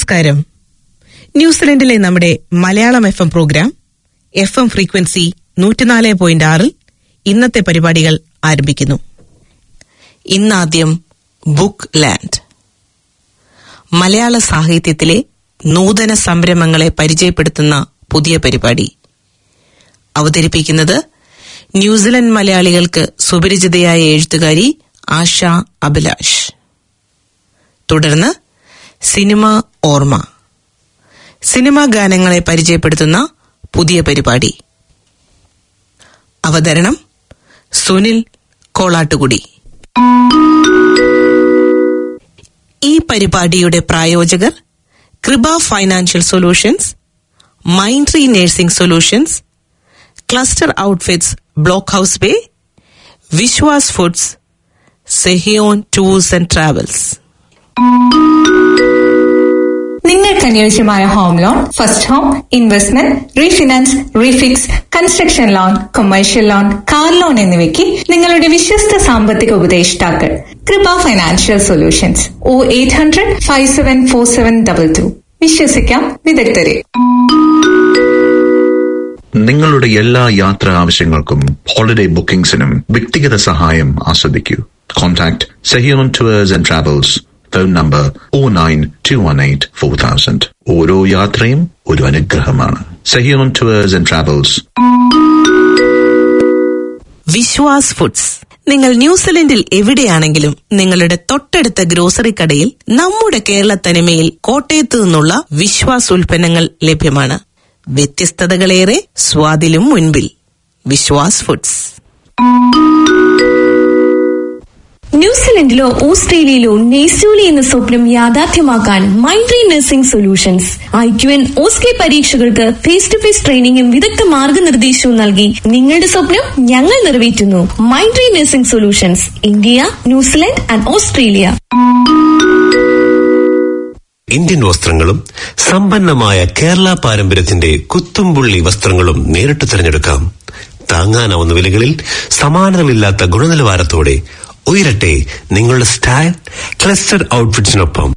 നമസ്കാരം ന്യൂസിലൻഡിലെ നമ്മുടെ Malayalam F M program F M frequency നൂറ്റിനാല് പോയിന്റ് ആറിൽ ഇന്നത്തെ പരിപാടികൾ ആരംഭിക്കുന്നു ഇന്നാദ്യം ബുക്ക് ലാൻഡ് മലയാള സാഹിത്യത്തിലെ നൂതന സംരംഭങ്ങളെ പരിചയപ്പെടുത്തുന്ന പുതിയ പരിപാടി അവതരിപ്പിക്കുന്നത് ന്യൂസിലൻഡ് മലയാളികൾക്ക് സുപരിചിതയായ എഴുത്തുകാരി ആശ അഭിലാഷ് തുടർന്ന് സിനിമ ഓർമ്മ സിനിമാ ഗാനങ്ങളെ പരിചയപ്പെടുത്തുന്ന പുതിയ പരിപാടി അവതരണം സുനിൽ കോളാട്ടുകുടി ഈ പരിപാടിയുടെ പ്രായോജകർ Kripa financial solutions Mindtree nursing solutions cluster outfits block house bay Vishwas foods Sehion tours and travels നിങ്ങൾക്ക് അനുയോജ്യമായ home loan first home investment refinance refix construction loan commercial loan car loan എന്നിവയ്ക്ക് നിങ്ങളുടെ വിശ്വസ്ത സാമ്പത്തിക ഉപദേഷ്ടാക്കൾ Kripa financial solutions O eight hundred five seven four seven double two വിശ്വസിക്കാം വിദഗ്ധരെ നിങ്ങളുടെ എല്ലാ യാത്രാ ആവശ്യങ്ങൾക്കും ഹോളിഡേ ബുക്കിംഗ്സിനും വ്യക്തിഗത സഹായം ആസ്വദിക്കൂ contact Sehion tours and travels phone number O nine two one eight four thousand ഓരോ യാത്രയും ഒരു അനുഗ്രഹമാണ് Sehion tours and travels Vishwas foods നിങ്ങൾ ന്യൂസിലൻഡിൽ എവിടെയാണെങ്കിലും നിങ്ങളുടെ തൊട്ടടുത്ത ഗ്രോസറി കടയിൽ നമ്മുടെ കേരള തനിമയിൽ കോട്ടയത്ത് നിന്നുള്ള വിശ്വാസ് ഉൽപ്പന്നങ്ങൾ ലഭ്യമാണ് വ്യത്യസ്തതകളേറെ സ്വാദിലും മുൻപിൽ വിശ്വാസ് ഫുഡ്സ് ന്യൂസിലൻഡിലോ ഓസ്ട്രേലിയയിലോ നെയ്സൂലി എന്ന സ്വപ്നം യാഥാർത്ഥ്യമാക്കാൻ Mindtree nursing solutions I Q N OSCE പരീക്ഷകൾക്ക് ഫേസ് ടു ഫേസ് ട്രെയിനിങ്ങും വിദഗ്ധ മാർഗനിർദ്ദേശവും നൽകി നിങ്ങളുടെ സ്വപ്നം ഞങ്ങൾ നിറവേറ്റുന്നു Mindtree nursing solutions India New Zealand and Australia Indian വസ്ത്രങ്ങളും സമ്പന്നമായ കേരള പാരമ്പര്യത്തിന്റെ കുത്തുംപുള്ളി വസ്ത്രങ്ങളും നേരിട്ട് തിരഞ്ഞെടുക്കാം താങ്ങാനാവുന്ന വിലകളിൽ സമാനതകളില്ലാത്ത ഗുണനിലവാരത്തോടെ ഉയരട്ടെ നിങ്ങളുടെ സ്റ്റൈൽ ക്ലസ്റ്റർ ഔട്ട്ഫിറ്റ്സിനൊപ്പം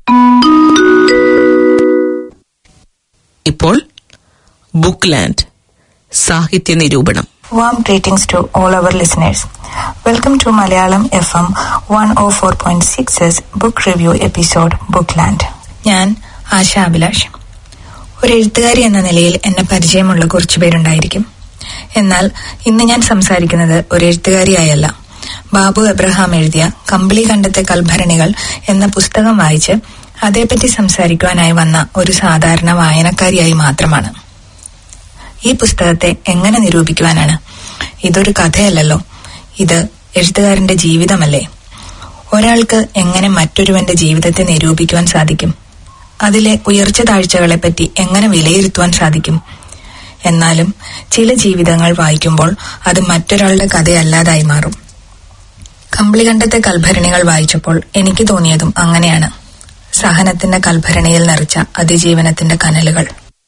ഇപ്പോൾ ബുക്ക് ലാൻഡ് സാഹിത്യ നിരൂപണം Warm greetings to all our listeners. Welcome to Malayalam FM 104.6's book review episode Bookland. ഞാൻ ആശ അഭിലാഷ് ഒരു എഴുത്തുകാരി എന്ന നിലയിൽ എന്നെ പരിചയമുള്ള കുറച്ചു പേരുണ്ടായിരിക്കും എന്നാൽ ഇന്ന് ഞാൻ സംസാരിക്കുന്നത് ഒരു എഴുത്തുകാരിയായല്ല ബാബു എബ്രഹാം എഴുതിയ കമ്പിളി കണ്ടത്തെ കൽഭരണികൾ എന്ന പുസ്തകം വായിച്ച് അതേപ്പറ്റി സംസാരിക്കുവാനായി വന്ന ഒരു സാധാരണ വായനക്കാരിയായി മാത്രമാണ് ഈ പുസ്തകത്തെ എങ്ങനെ നിരൂപിക്കുവാനാണ് ഇതൊരു കഥയല്ലല്ലോ ഇത് എഴുത്തുകാരന്റെ ജീവിതമല്ലേ ഒരാൾക്ക് എങ്ങനെ മറ്റൊരുവന്റെ ജീവിതത്തെ നിരൂപിക്കുവാൻ സാധിക്കും അതിലെ ഉയർച്ച താഴ്ചകളെപ്പറ്റി എങ്ങനെ വിലയിരുത്തുവാൻ സാധിക്കും എന്നാലും ചില ജീവിതങ്ങൾ വായിക്കുമ്പോൾ അത് മറ്റൊരാളുടെ കഥയല്ലാതായി മാറും കമ്പിളികണ്ഠത്തെ കൽഭരണികൾ വായിച്ചപ്പോൾ എനിക്ക് തോന്നിയതും അങ്ങനെയാണ് സഹനത്തിന്റെ കൽഭരണിയിൽ നിറച്ച അതിജീവനത്തിന്റെ കനലുകൾ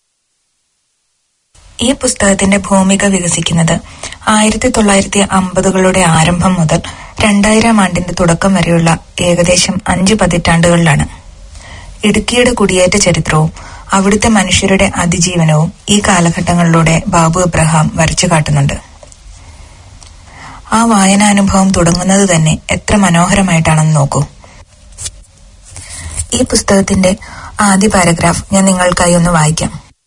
ഈ പുസ്തകത്തിന്റെ ഭൂമിക വികസിക്കുന്നത് ആയിരത്തി തൊള്ളായിരത്തി അമ്പതുകളുടെ ആരംഭം മുതൽ രണ്ടായിരം ആണ്ടിന്റെ തുടക്കം വരെയുള്ള ഏകദേശം അഞ്ചു പതിറ്റാണ്ടുകളിലാണ് ഇടുക്കിയുടെ കുടിയേറ്റ ചരിത്രവും അവിടുത്തെ മനുഷ്യരുടെ അതിജീവനവും ഈ കാലഘട്ടങ്ങളിലൂടെ ബാബു എബ്രഹാം വരച്ചു കാട്ടുന്നുണ്ട് ആ വായനാനുഭവം തുടങ്ങുന്നത് തന്നെ എത്ര മനോഹരമായിട്ടാണെന്ന് നോക്കൂ ഈ പുസ്തകത്തിന്റെ ആദ്യ പാരഗ്രാഫ് ഞാൻ നിങ്ങൾക്കായി ഒന്ന് വായിക്കാം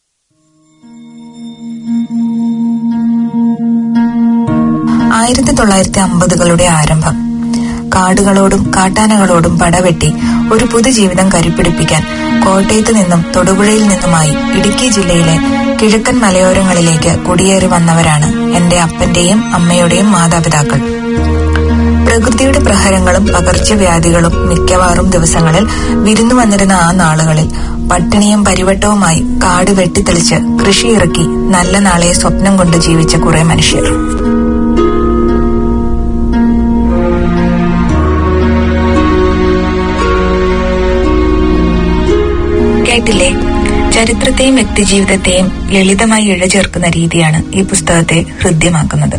ആയിരത്തി തൊള്ളായിരത്തി അമ്പതുകളുടെ ആരംഭം കാടുകളോടും കാട്ടാനകളോടും പടവെട്ടി ഒരു പുതുജീവിതം കരുപ്പിടിപ്പിക്കാൻ കോട്ടയത്ത് നിന്നും തൊടുപുഴയിൽ നിന്നുമായി ഇടുക്കി ജില്ലയിലെ കിഴക്കൻ മലയോരങ്ങളിലേക്ക് കുടിയേറി വന്നവരാണ് എന്റെ അപ്പന്റെയും അമ്മയുടെയും മാതാപിതാക്കൾ പ്രകൃതിയുടെ പ്രഹരങ്ങളും പകർച്ചവ്യാധികളും മിക്കവാറും ദിവസങ്ങളിൽ വിരുന്നു വന്നിരുന്ന ആ നാളുകളിൽ പട്ടിണിയും പരിവട്ടവുമായി കാട് വെട്ടിത്തെളിച്ച് കൃഷിയിറക്കി നല്ല നാളെ സ്വപ്നം കൊണ്ട് ജീവിച്ച കുറെ മനുഷ്യർ കേട്ടില്ലേ ചരിത്രത്തെയും വ്യക്തിജീവിതത്തെയും ലളിതമായി ഇഴചേർക്കുന്ന രീതിയാണ് ഈ പുസ്തകത്തെ ഹൃദ്യമാക്കുന്നത്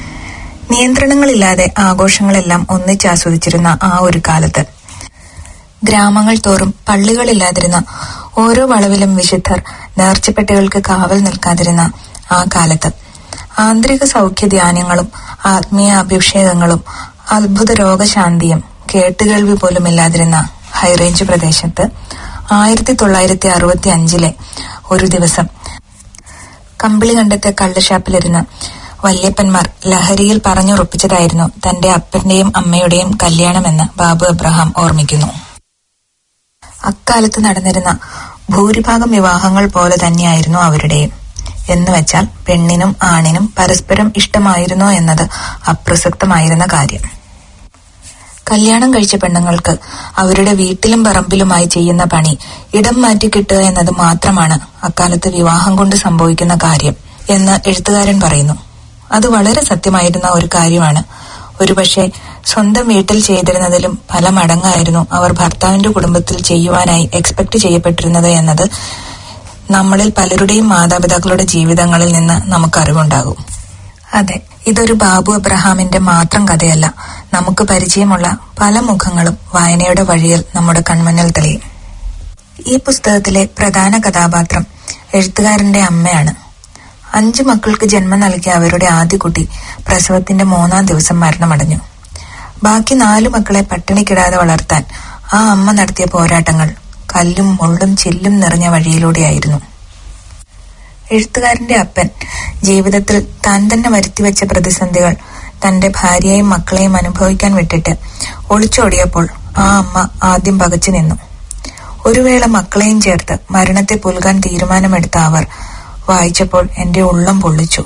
നിയന്ത്രണങ്ങളില്ലാതെ ആഘോഷങ്ങളെല്ലാം ഒന്നിച്ചാസ്വദിച്ചിരുന്ന ആ ഒരു കാലത്ത് ഗ്രാമങ്ങൾ തോറും പള്ളികളില്ലാതിരുന്ന ഓരോ വളവിലും വിശുദ്ധർ നേർച്ചപ്പെട്ടികൾക്ക് കാവൽ നിൽക്കാതിരുന്ന ആ കാലത്ത് ആന്തരിക സൗഖ്യ ധ്യാനങ്ങളും ആത്മീയ അഭിഷേകങ്ങളും അത്ഭുത രോഗശാന്തിയും കേട്ടുകേൾവി പോലും ഇല്ലാതിരുന്ന ഹൈറേഞ്ച് പ്രദേശത്ത് ആയിരത്തി തൊള്ളായിരത്തി അറുപത്തി അഞ്ചിലെ ഒരു ദിവസം കമ്പിളികണ്ടത്തെ കള്ളുഷാപ്പിലിരുന്ന് വല്യപ്പന്മാർ ലഹരിയിൽ പറഞ്ഞുറപ്പിച്ചതായിരുന്നു തന്റെ അപ്പന്റെയും അമ്മയുടെയും കല്യാണമെന്ന് ബാബു അബ്രഹാം ഓർമ്മിക്കുന്നു അക്കാലത്ത് നടന്നിരുന്ന ഭൂരിഭാഗം വിവാഹങ്ങൾ പോലെ തന്നെയായിരുന്നു അവരുടെയും എന്നുവെച്ചാൽ പെണ്ണിനും ആണിനും പരസ്പരം ഇഷ്ടമായിരുന്നോ എന്നത് അപ്രസക്തമായിരുന്ന കാര്യം കല്യാണം കഴിച്ച പെണ്ണുങ്ങൾക്ക് അവരുടെ വീട്ടിലും പറമ്പിലുമായി ചെയ്യുന്ന പണി ഇടം മാറ്റി കിട്ടുക എന്നത് മാത്രമാണ് അക്കാലത്ത് വിവാഹം കൊണ്ട് സംഭവിക്കുന്ന കാര്യം എന്ന് എഴുത്തുകാരൻ പറയുന്നു അത് വളരെ സത്യമായിരുന്ന ഒരു കാര്യമാണ് ഒരുപക്ഷെ സ്വന്തം വീട്ടിൽ ചെയ്തിരുന്നതിലും പല മടങ്ങായിരുന്നു അവർ ഭർത്താവിന്റെ കുടുംബത്തിൽ ചെയ്യുവാനായി എക്സ്പെക്ട് ചെയ്യപ്പെട്ടിരുന്നത് എന്നത് നമ്മളിൽ പലരുടെയും മാതാപിതാക്കളുടെ ജീവിതങ്ങളിൽ നിന്ന് നമുക്ക് അറിവുണ്ടാകും അതെ ഇതൊരു ബാബു അബ്രഹാമിന്റെ മാത്രം കഥയല്ല നമുക്ക് പരിചയമുള്ള പല മുഖങ്ങളും വായനയുടെ വഴിയിൽ നമ്മുടെ കൺമുന്നിൽ തെളിയും ഈ പുസ്തകത്തിലെ പ്രധാന കഥാപാത്രം എഴുത്തുകാരന്റെ അമ്മയാണ് അഞ്ചു മക്കൾക്ക് ജന്മം നൽകിയ അവരുടെ ആദ്യ കുട്ടി പ്രസവത്തിന്റെ മൂന്നാം ദിവസം മരണമടഞ്ഞു ബാക്കി നാലു മക്കളെ പട്ടിണിക്കിടാതെ വളർത്താൻ ആ അമ്മ നടത്തിയ പോരാട്ടങ്ങൾ കല്ലും മുള്ളും ചില്ലും നിറഞ്ഞ വഴിയിലൂടെയായിരുന്നു എഴുത്തുകാരന്റെ അപ്പൻ ജീവിതത്തിൽ താൻ തന്നെ വരുത്തിവെച്ച പ്രതിസന്ധികൾ തന്റെ ഭാര്യയെയും മക്കളെയും അനുഭവിക്കാൻ വിട്ടിട്ട് ഒളിച്ചോടിയപ്പോൾ ആ അമ്മ ആദ്യം പകച്ചു നിന്നു ഒരു വേള മക്കളെയും ചേർത്ത് മരണത്തെ പുൽകാൻ തീരുമാനമെടുത്ത അവർ വായിച്ചപ്പോൾ എന്റെ ഉള്ളം പൊള്ളിച്ചു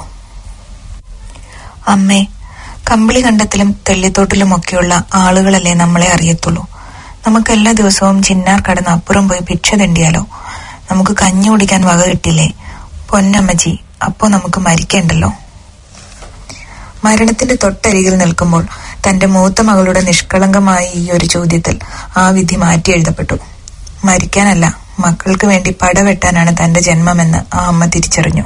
അമ്മേ കമ്പിളി കണ്ടത്തിലും തെള്ളിത്തോട്ടിലുമൊക്കെയുള്ള ആളുകളല്ലേ നമ്മളെ അറിയത്തുള്ളൂ നമുക്ക് എല്ലാ ദിവസവും ചിന്നാർ കടന്ന് അപ്പുറം പോയി ഭിക്ഷ തെണ്ടിയാലോ നമുക്ക് കഞ്ഞി കുടിക്കാൻ വക കിട്ടില്ലേ പൊന്നമ്മജി അപ്പോ നമുക്ക് മരിക്കേണ്ടല്ലോ മരണത്തിന്റെ തൊട്ടരികിൽ നിൽക്കുമ്പോൾ തന്റെ മൂത്ത മകളുടെ നിഷ്കളങ്കമായ ഈ ഒരു ചോദ്യത്തിൽ ആ വിധി മാറ്റി എഴുതപ്പെട്ടു മരിക്കാനല്ല മക്കൾക്ക് വേണ്ടി പടവെട്ടാനാണ് തന്റെ ജന്മമെന്ന് ആ അമ്മ തിരിച്ചറിഞ്ഞു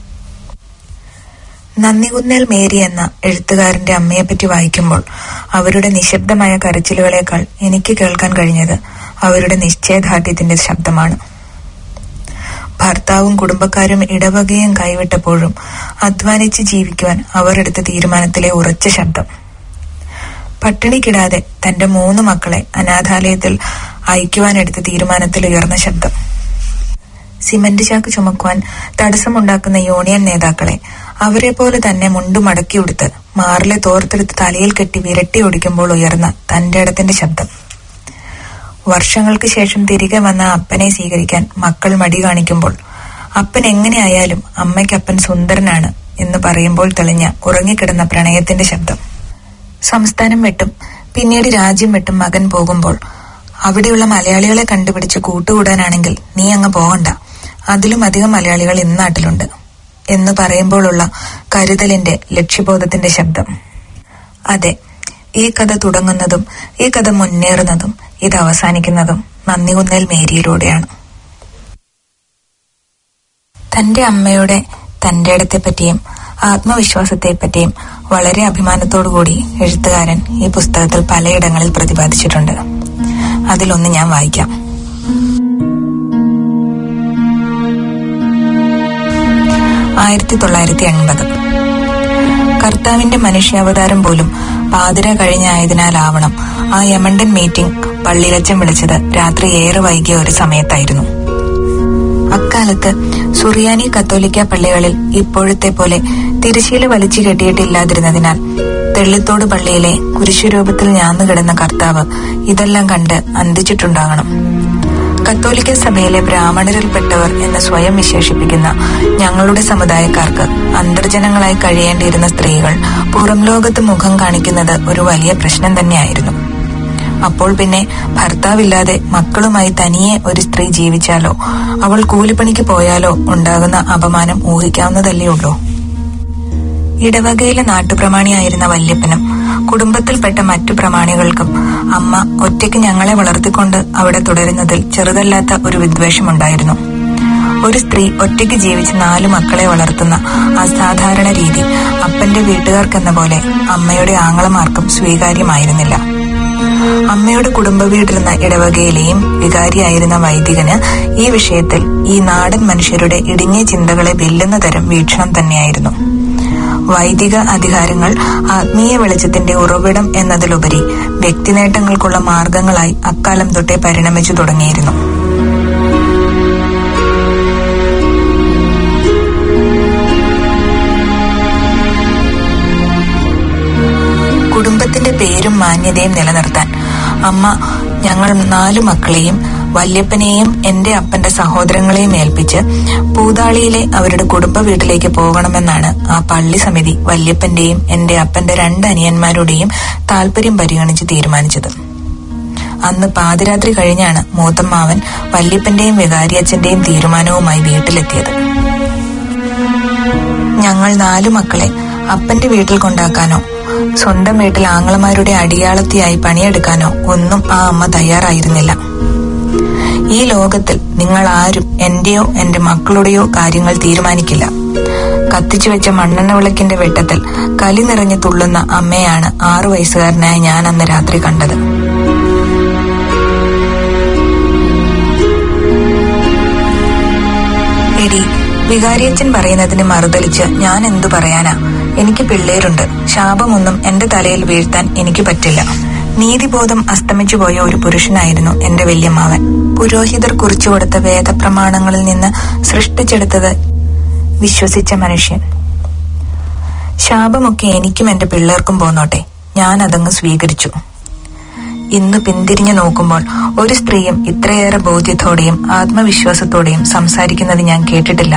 നന്ദികുന്നേൽ മേരി എന്ന എഴുത്തുകാരന്റെ അമ്മയെപ്പറ്റി വായിക്കുമ്പോൾ അവരുടെ നിശബ്ദമായ കരച്ചിലുകളേക്കാൾ എനിക്ക് കേൾക്കാൻ കഴിഞ്ഞത് അവരുടെ നിശ്ചയദാർഢ്യത്തിന്റെ ശബ്ദമാണ് ഭർത്താവും കുടുംബക്കാരും ഇടവകയും കൈവിട്ടപ്പോഴും അധ്വാനിച്ച് ജീവിക്കുവാൻ അവർ എടുത്ത തീരുമാനത്തിലെ ഉറച്ച ശബ്ദം പട്ടിണിക്കിടാതെ തന്റെ മൂന്ന് മക്കളെ അനാഥാലയത്തിൽ അയക്കുവാനെടുത്ത തീരുമാനത്തിൽ ഉയർന്ന ശബ്ദം സിമന്റ് ചാക്ക് ചുമക്കുവാൻ തടസ്സമുണ്ടാക്കുന്ന യൂണിയൻ നേതാക്കളെ അവരെ പോലെ തന്നെ മുണ്ടു മടക്കിയെടുത്ത് മാറിലെ തോർത്തെടുത്ത് തലയിൽ കെട്ടി വിരട്ടി ഓടിക്കുമ്പോൾ ഉയർന്ന തന്റെ ഇടത്തിന്റെ ശബ്ദം വർഷങ്ങൾക്ക് ശേഷം തിരികെ വന്ന അപ്പനെ സ്വീകരിക്കാൻ മക്കൾ മടി കാണിക്കുമ്പോൾ അപ്പൻ എങ്ങനെയായാലും അമ്മയ്ക്കപ്പൻ സുന്ദരനാണ് എന്ന് പറയുമ്പോൾ തെളിഞ്ഞ ഉറങ്ങിക്കിടന്ന പ്രണയത്തിന്റെ ശബ്ദം സംസ്ഥാനം വിട്ടും പിന്നീട് രാജ്യം വിട്ടും മകൻ പോകുമ്പോൾ അവിടെയുള്ള മലയാളികളെ കണ്ടുപിടിച്ച് കൂട്ടുകൂടാനാണെങ്കിൽ നീ അങ്ങ് പോകണ്ട അതിലും അധികം മലയാളികൾ ഇന്നാട്ടിലുണ്ട് എന്ന് പറയുമ്പോഴുള്ള കരുതലിന്റെ ലക്ഷ്യബോധത്തിന്റെ ശബ്ദം അതെ ഈ കഥ തുടങ്ങുന്നതും ഈ കഥ മുന്നേറുന്നതും ഇത് അവസാനിക്കുന്നതും നന്ദികുന്നേൽ മേരിയിലൂടെയാണ് തന്റെ അമ്മയുടെ തന്റെ ഇടത്തെപ്പറ്റിയും ആത്മവിശ്വാസത്തെപ്പറ്റിയും വളരെ അഭിമാനത്തോടുകൂടി എഴുത്തുകാരൻ ഈ പുസ്തകത്തിൽ പലയിടങ്ങളിൽ പ്രതിപാദിച്ചിട്ടുണ്ട് അതിലൊന്ന് ഞാൻ വായിക്കാം ആയിരത്തി തൊള്ളായിരത്തി എൺപത് കർത്താവിന്റെ മനുഷ്യാവതാരം പോലും പാതിര കഴിഞ്ഞായതിനാലാവണം ആ യമണ്ടൻ മീറ്റിംഗ് പള്ളിയിലച്ചൻ വിളിച്ചത് രാത്രി ഏറെ വൈകിയ ഒരു സമയത്തായിരുന്നു അക്കാലത്ത് സുറിയാനി കത്തോലിക്ക പള്ളികളിൽ ഇപ്പോഴത്തെ പോലെ തിരശീല വലിച്ചു കെട്ടിയിട്ടില്ലാതിരുന്നതിനാൽ തെള്ളിത്തോട് പള്ളിയിലെ കുരിശുരൂപത്തിൽ ഞാന്നു കിടന്ന കർത്താവ് ഇതെല്ലാം കണ്ട് അന്തിച്ചിട്ടുണ്ടാകണം കത്തോലിക്ക സഭയിലെ ബ്രാഹ്മണരിൽപ്പെട്ടവർ എന്ന് സ്വയം വിശേഷിപ്പിക്കുന്ന ഞങ്ങളുടെ സമുദായക്കാർക്ക് അന്തർജനങ്ങളായി കഴിയേണ്ടിയിരുന്ന സ്ത്രീകൾ പുറം ലോകത്ത് മുഖം കാണിക്കുന്നത് ഒരു വലിയ പ്രശ്നം തന്നെയായിരുന്നു അപ്പോൾ പിന്നെ ഭർത്താവില്ലാതെ മക്കളുമായി തനിയെ ഒരു സ്ത്രീ ജീവിച്ചാലോ അവൾ കൂലിപ്പണിക്ക് പോയാലോ ഉണ്ടാകുന്ന അപമാനം ഊഹിക്കാവുന്നതല്ലേ ഉള്ളൂ ഇടവകയിലെ നാട്ടുപ്രമാണിയായിരുന്ന വല്യപ്പനും കുടുംബത്തിൽപ്പെട്ട മറ്റു പ്രമാണികൾക്കും അമ്മ ഒറ്റയ്ക്ക് ഞങ്ങളെ വളർത്തിക്കൊണ്ട് അവിടെ തുടരുന്നതിൽ ചെറുതല്ലാത്ത ഒരു വിദ്വേഷമുണ്ടായിരുന്നു ഒരു സ്ത്രീ ഒറ്റയ്ക്ക് ജീവിച്ച് നാലു മക്കളെ വളർത്തുന്ന അസാധാരണ രീതി അപ്പന്റെ വീട്ടുകാർക്കെന്ന പോലെ അമ്മയുടെ ആങ്ങളമാർക്കും സ്വീകാര്യമായിരുന്നില്ല അമ്മയുടെ കുടുംബ വീടിരുന്ന ഇടവകയിലെയും വികാരിയായിരുന്ന വൈദികന് ഈ വിഷയത്തിൽ ഈ നാടൻ മനുഷ്യരുടെ ഇടുങ്ങിയ ചിന്തകളെ വെല്ലുന്ന തരം വീക്ഷണം തന്നെയായിരുന്നു വൈദിക അധികാരങ്ങൾ ആത്മീയ വെളിച്ചത്തിന്റെ ഉറവിടം എന്നതിലുപരി വ്യക്തിനേട്ടങ്ങൾക്കുള്ള മാർഗങ്ങളായി അക്കാലം തൊട്ടേ പരിണമിച്ചു തുടങ്ങിയിരുന്നു കുടുംബത്തിന്റെ പേരും മാന്യതയും നിലനിർത്താൻ അമ്മ ഞങ്ങൾ നാലു മക്കളെയും വല്യപ്പനെയും എന്റെ അപ്പന്റെ സഹോദരങ്ങളെയും ഏൽപ്പിച്ച് പൂതാളിയിലെ അവരുടെ കുടുംബ വീട്ടിലേക്ക് പോകണമെന്നാണ് ആ പള്ളി സമിതി വല്യപ്പന്റെയും എന്റെ അപ്പന്റെ രണ്ട് അനിയന്മാരുടെയും താല്പര്യം പരിഗണിച്ച് തീരുമാനിച്ചത് അന്ന് പാതിരാത്രി കഴിഞ്ഞാണ് മൂത്തമ്മാവൻ വല്യപ്പന്റെയും വികാരിയച്ഛന്റെയും തീരുമാനവുമായി വീട്ടിലെത്തിയത് ഞങ്ങൾ നാലു മക്കളെ അപ്പന്റെ വീട്ടിൽ കൊണ്ടാക്കാനോ സ്വന്തം വീട്ടിൽ ആങ്ങളമാരുടെ അടിയാളത്തിയായി പണിയെടുക്കാനോ ഒന്നും ആ അമ്മ തയ്യാറായിരുന്നില്ല ഈ ലോകത്തിൽ നിങ്ങൾ ആരും എന്റെയോ എന്റെ മക്കളുടെയോ കാര്യങ്ങൾ തീരുമാനിക്കില്ല കത്തിച്ചു വെച്ച മണ്ണെണ്ണ വിളക്കിന്റെ വെട്ടത്തിൽ കലി നിറഞ്ഞു തുള്ളുന്ന അമ്മയാണ് ആറു വയസ്സുകാരനായ ഞാൻ അന്ന് രാത്രി കണ്ടത് എടി വികാരിയച്ഛൻ പറയുന്നതിന് മറുതലിച്ച് ഞാൻ എന്തു പറയാനാ എനിക്ക് പിള്ളേരുണ്ട് ശാപമൊന്നും എന്റെ തലയിൽ വീഴ്ത്താൻ എനിക്ക് പറ്റില്ല നീതിബോധം അസ്തമിച്ചു പോയ ഒരു പുരുഷനായിരുന്നു എന്റെ വല്യമ്മാവൻ പുരോഹിതർ കുറിച്ചുകൊടുത്ത വേദപ്രമാണങ്ങളിൽ നിന്ന് സൃഷ്ടിച്ചെടുത്തത് വിശ്വസിച്ച മനുഷ്യൻ ശാപമൊക്കെ എനിക്കും എന്റെ പിള്ളേർക്കും പോന്നോട്ടെ ഞാൻ അതങ്ങ് സ്വീകരിച്ചു ഇന്ന് പിന്തിരിഞ്ഞു നോക്കുമ്പോൾ ഒരു സ്ത്രീയും ഇത്രയേറെ ബോധ്യത്തോടെയും ആത്മവിശ്വാസത്തോടെയും സംസാരിക്കുന്നത് ഞാൻ കേട്ടിട്ടില്ല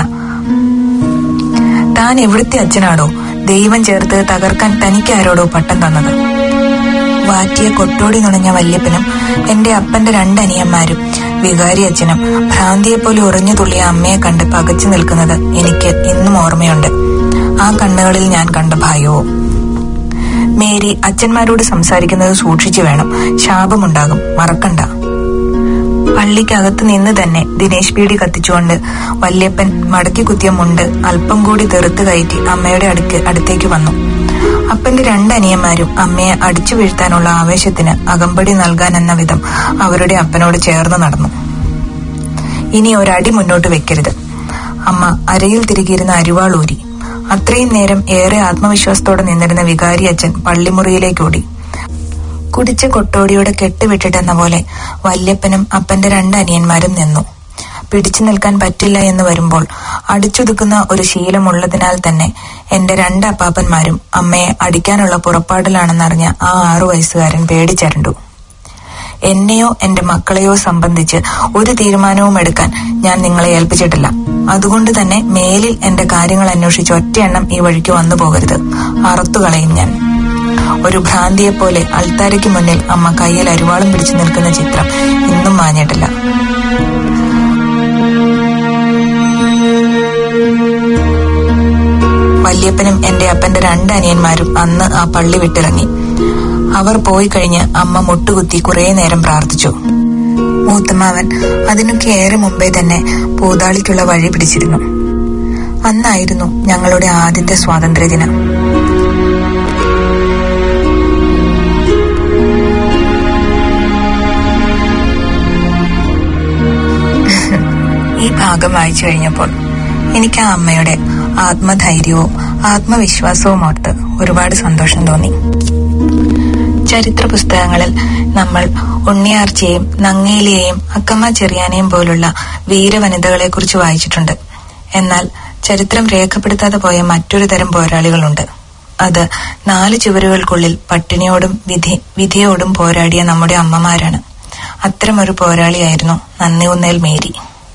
താൻ എവിടുത്തെ അച്ഛനാടോ ദൈവം ചേർത്ത് തകർക്കാൻ തനിക്കാരോടോ പട്ടം തന്നത് വാറ്റിയ കൊട്ടോടി നുണഞ്ഞ വല്യപ്പനും എന്റെ അപ്പന്റെ രണ്ടനിയന്മാരും വികാരി അച്ഛനും ഭ്രാന്തിയെപ്പോലെ ഉറഞ്ഞു തുള്ളിയ അമ്മയെ കണ്ട് പകച്ചു നിൽക്കുന്നത് എനിക്ക് ഇന്നും ഓർമ്മയുണ്ട് ആ കണ്ണുകളിൽ ഞാൻ കണ്ട ഭയവും മേരി അച്ഛന്മാരോട് സംസാരിക്കുന്നത് സൂക്ഷിച്ചു വേണം ശാപമുണ്ടാകും മറക്കണ്ട പള്ളിക്കകത്ത് നിന്ന് തന്നെ ദിനേശ് പീടി കത്തിച്ചുകൊണ്ട് വല്യപ്പൻ മടക്കി കുത്തിയ മുണ്ട് അല്പം കൂടി തെറുത്ത് കയറ്റി അമ്മയുടെ അടുക്ക് അടുത്തേക്ക് വന്നു അപ്പന്റെ രണ്ട് അനിയന്മാരും അമ്മയെ അടിച്ചു വീഴ്ത്താനുള്ള ആവേശത്തിന് അകമ്പടി നൽകാൻ എന്ന വിധം അവരുടെ അപ്പനോട് ചേർന്ന് നടന്നു ഇനി ഒരടി മുന്നോട്ട് വെക്കരുത് അമ്മ അരയിൽ തിരികിയിരുന്ന അരിവാളൂരി അത്രയും നേരം ഏറെ ആത്മവിശ്വാസത്തോടെ നിന്നിരുന്ന വികാരി അച്ഛൻ പള്ളിമുറിയിലേക്ക് ഓടി കുടിച്ച കൊട്ടോടിയോടെ കെട്ടുവിട്ടിട്ടെന്ന പോലെ വല്യപ്പനും അപ്പന്റെ രണ്ട് അനിയന്മാരും നിന്നു പിടിച്ചു നിൽക്കാൻ പറ്റില്ല എന്ന് വരുമ്പോൾ അടിച്ചൊതുക്കുന്ന ഒരു ശീലമുള്ളതിനാൽ തന്നെ എന്റെ രണ്ട് അപ്പാപ്പന്മാരും അമ്മയെ അടിക്കാനുള്ള പുറപ്പാടിലാണെന്നറിഞ്ഞ ആ ആറു വയസ്സുകാരൻ പേടിച്ചരണ്ടു എന്നെയോ എന്റെ മക്കളെയോ സംബന്ധിച്ച് ഒരു തീരുമാനവും എടുക്കാൻ ഞാൻ നിങ്ങളെ ഏൽപ്പിച്ചിട്ടില്ല അതുകൊണ്ട് തന്നെ മേലിൽ എന്റെ കാര്യങ്ങൾ അന്വേഷിച്ച് ഒറ്റയെണ്ണം ഈ വഴിക്ക് വന്നു പോകരുത് അറുത്തുകളയും ഞാൻ ഒരു ഭ്രാന്തിയെപ്പോലെ അൾത്താരയ്ക്ക് മുന്നിൽ അമ്മ കയ്യിൽ അരുവാളും പിടിച്ചു നിൽക്കുന്ന ചിത്രം ഇന്നും മാഞ്ഞിട്ടില്ല വല്യപ്പനും എന്റെ അപ്പന്റെ രണ്ട് അനിയന്മാരും അന്ന് ആ പള്ളി വിട്ടിറങ്ങി അവർ പോയി കഴിഞ്ഞ് അമ്മ മുട്ടുകുത്തി കുറെ നേരം പ്രാർത്ഥിച്ചു മൂത്തമ്മാവൻ അതിനൊക്കെ ഏറെ മുമ്പേ തന്നെ പൂതാളിക്കുള്ള വഴി പിടിച്ചിരുന്നു അന്നായിരുന്നു ഞങ്ങളുടെ ആദ്യത്തെ സ്വാതന്ത്ര്യദിനം ഈ ഭാഗം വായിച്ചു കഴിഞ്ഞപ്പോൾ എനിക്ക് ആ അമ്മയുടെ ആത്മധൈര്യവും ആത്മവിശ്വാസവും ഓർത്ത് ഒരുപാട് സന്തോഷം തോന്നി ചരിത്ര പുസ്തകങ്ങളിൽ നമ്മൾ ഉണ്ണിയാർച്ചയെയും നങ്ങേലിയെയും അക്കമ്മ ചെറിയാനെയും പോലുള്ള വീരവനിതകളെ കുറിച്ച് വായിച്ചിട്ടുണ്ട് എന്നാൽ ചരിത്രം രേഖപ്പെടുത്താതെ പോയ മറ്റൊരു തരം പോരാളികളുണ്ട് അത് നാല് ചുവരുകൾക്കുള്ളിൽ പട്ടിണിയോടും വിധി വിധിയോടും പോരാടിയ നമ്മുടെ അമ്മമാരാണ് അത്തരമൊരു പോരാളിയായിരുന്നു നന്ദികുന്നേൽ മേരി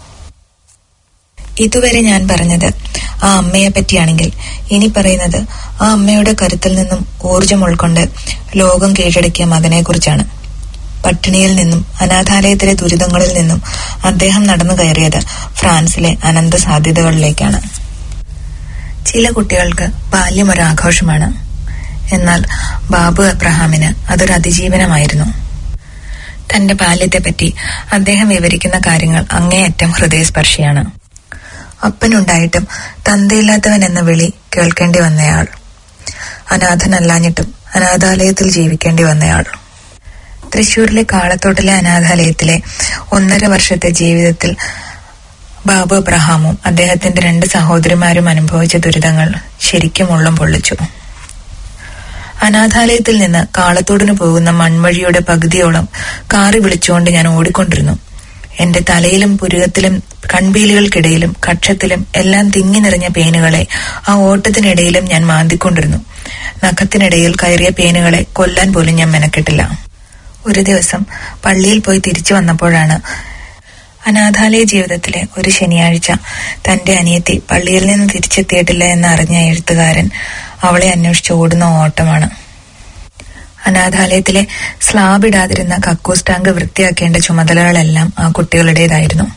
ഇതുവരെ ഞാൻ പറഞ്ഞത് ആ അമ്മയെ പറ്റിയാണെങ്കിൽ ഇനി പറയുന്നത് ആ അമ്മയുടെ കരുത്തിൽ നിന്നും ഊർജം ഉൾക്കൊണ്ട് ലോകം കീഴടക്കിയ മകനെ കുറിച്ചാണ് പട്ടിണിയിൽ നിന്നും അനാഥാലയത്തിലെ ദുരിതങ്ങളിൽ നിന്നും അദ്ദേഹം നടന്നു കയറിയത് ഫ്രാൻസിലെ അനന്ത സാധ്യതകളിലേക്കാണ് ചില കുട്ടികൾക്ക് ബാല്യം ഒരു ആഘോഷമാണ് എന്നാൽ ബാബു അബ്രഹാമിന് അതൊരു അതിജീവനമായിരുന്നു തന്റെ ബാല്യത്തെപ്പറ്റി അദ്ദേഹം വിവരിക്കുന്ന കാര്യങ്ങൾ അങ്ങേയറ്റം ഹൃദയസ്പർശിയാണ് അപ്പനുണ്ടായിട്ടും തന്തയില്ലാത്തവൻ എന്ന വിളി കേൾക്കേണ്ടി വന്നയാൾ അനാഥനല്ലാഞ്ഞിട്ടും അനാഥാലയത്തിൽ ജീവിക്കേണ്ടി വന്നയാൾ തൃശൂരിലെ കാളത്തോട്ടിലെ അനാഥാലയത്തിലെ ഒന്നര വർഷത്തെ ജീവിതത്തിൽ ബാബു അബ്രഹാമും അദ്ദേഹത്തിന്റെ രണ്ട് സഹോദരിമാരും അനുഭവിച്ച ദുരിതങ്ങൾ ശരിക്കും ഉള്ളം പൊള്ളിച്ചു അനാഥാലയത്തിൽ നിന്ന് കാളത്തോടിന് പോകുന്ന മൺവഴിയുടെ പകുതിയോളം കാറി വിളിച്ചുകൊണ്ട് ഞാൻ ഓടിക്കൊണ്ടിരുന്നു എന്റെ തലയിലും പുരുകത്തിലും കൺപീലികൾക്കിടയിലും കക്ഷത്തിലും എല്ലാം തിങ്ങി നിറഞ്ഞ പേനുകളെ ആ ഓട്ടത്തിനിടയിലും ഞാൻ മാന്തിക്കൊണ്ടിരുന്നു നഖത്തിനിടയിൽ കയറിയ പേനുകളെ കൊല്ലാൻ പോലും ഞാൻ മെനക്കെട്ടില്ല ഒരു ദിവസം പള്ളിയിൽ പോയി തിരിച്ചു വന്നപ്പോഴാണ് അനാഥാലയ ജീവിതത്തിലെ ഒരു ശനിയാഴ്ച തന്റെ അനിയത്തി പള്ളിയിൽ നിന്ന് തിരിച്ചെത്തിയിട്ടില്ല എന്ന് അറിഞ്ഞ എഴുത്തുകാരൻ അവളെ അന്വേഷിച്ച് ഓടുന്ന ഓട്ടമാണ് അനാഥാലയത്തിലെ സ്ലാബ് ഇടാതിരുന്ന കക്കൂസ് ടാങ്ക് വൃത്തിയാക്കേണ്ട ചുമതലകളെല്ലാം ആ കുട്ടികളുടേതായിരുന്നു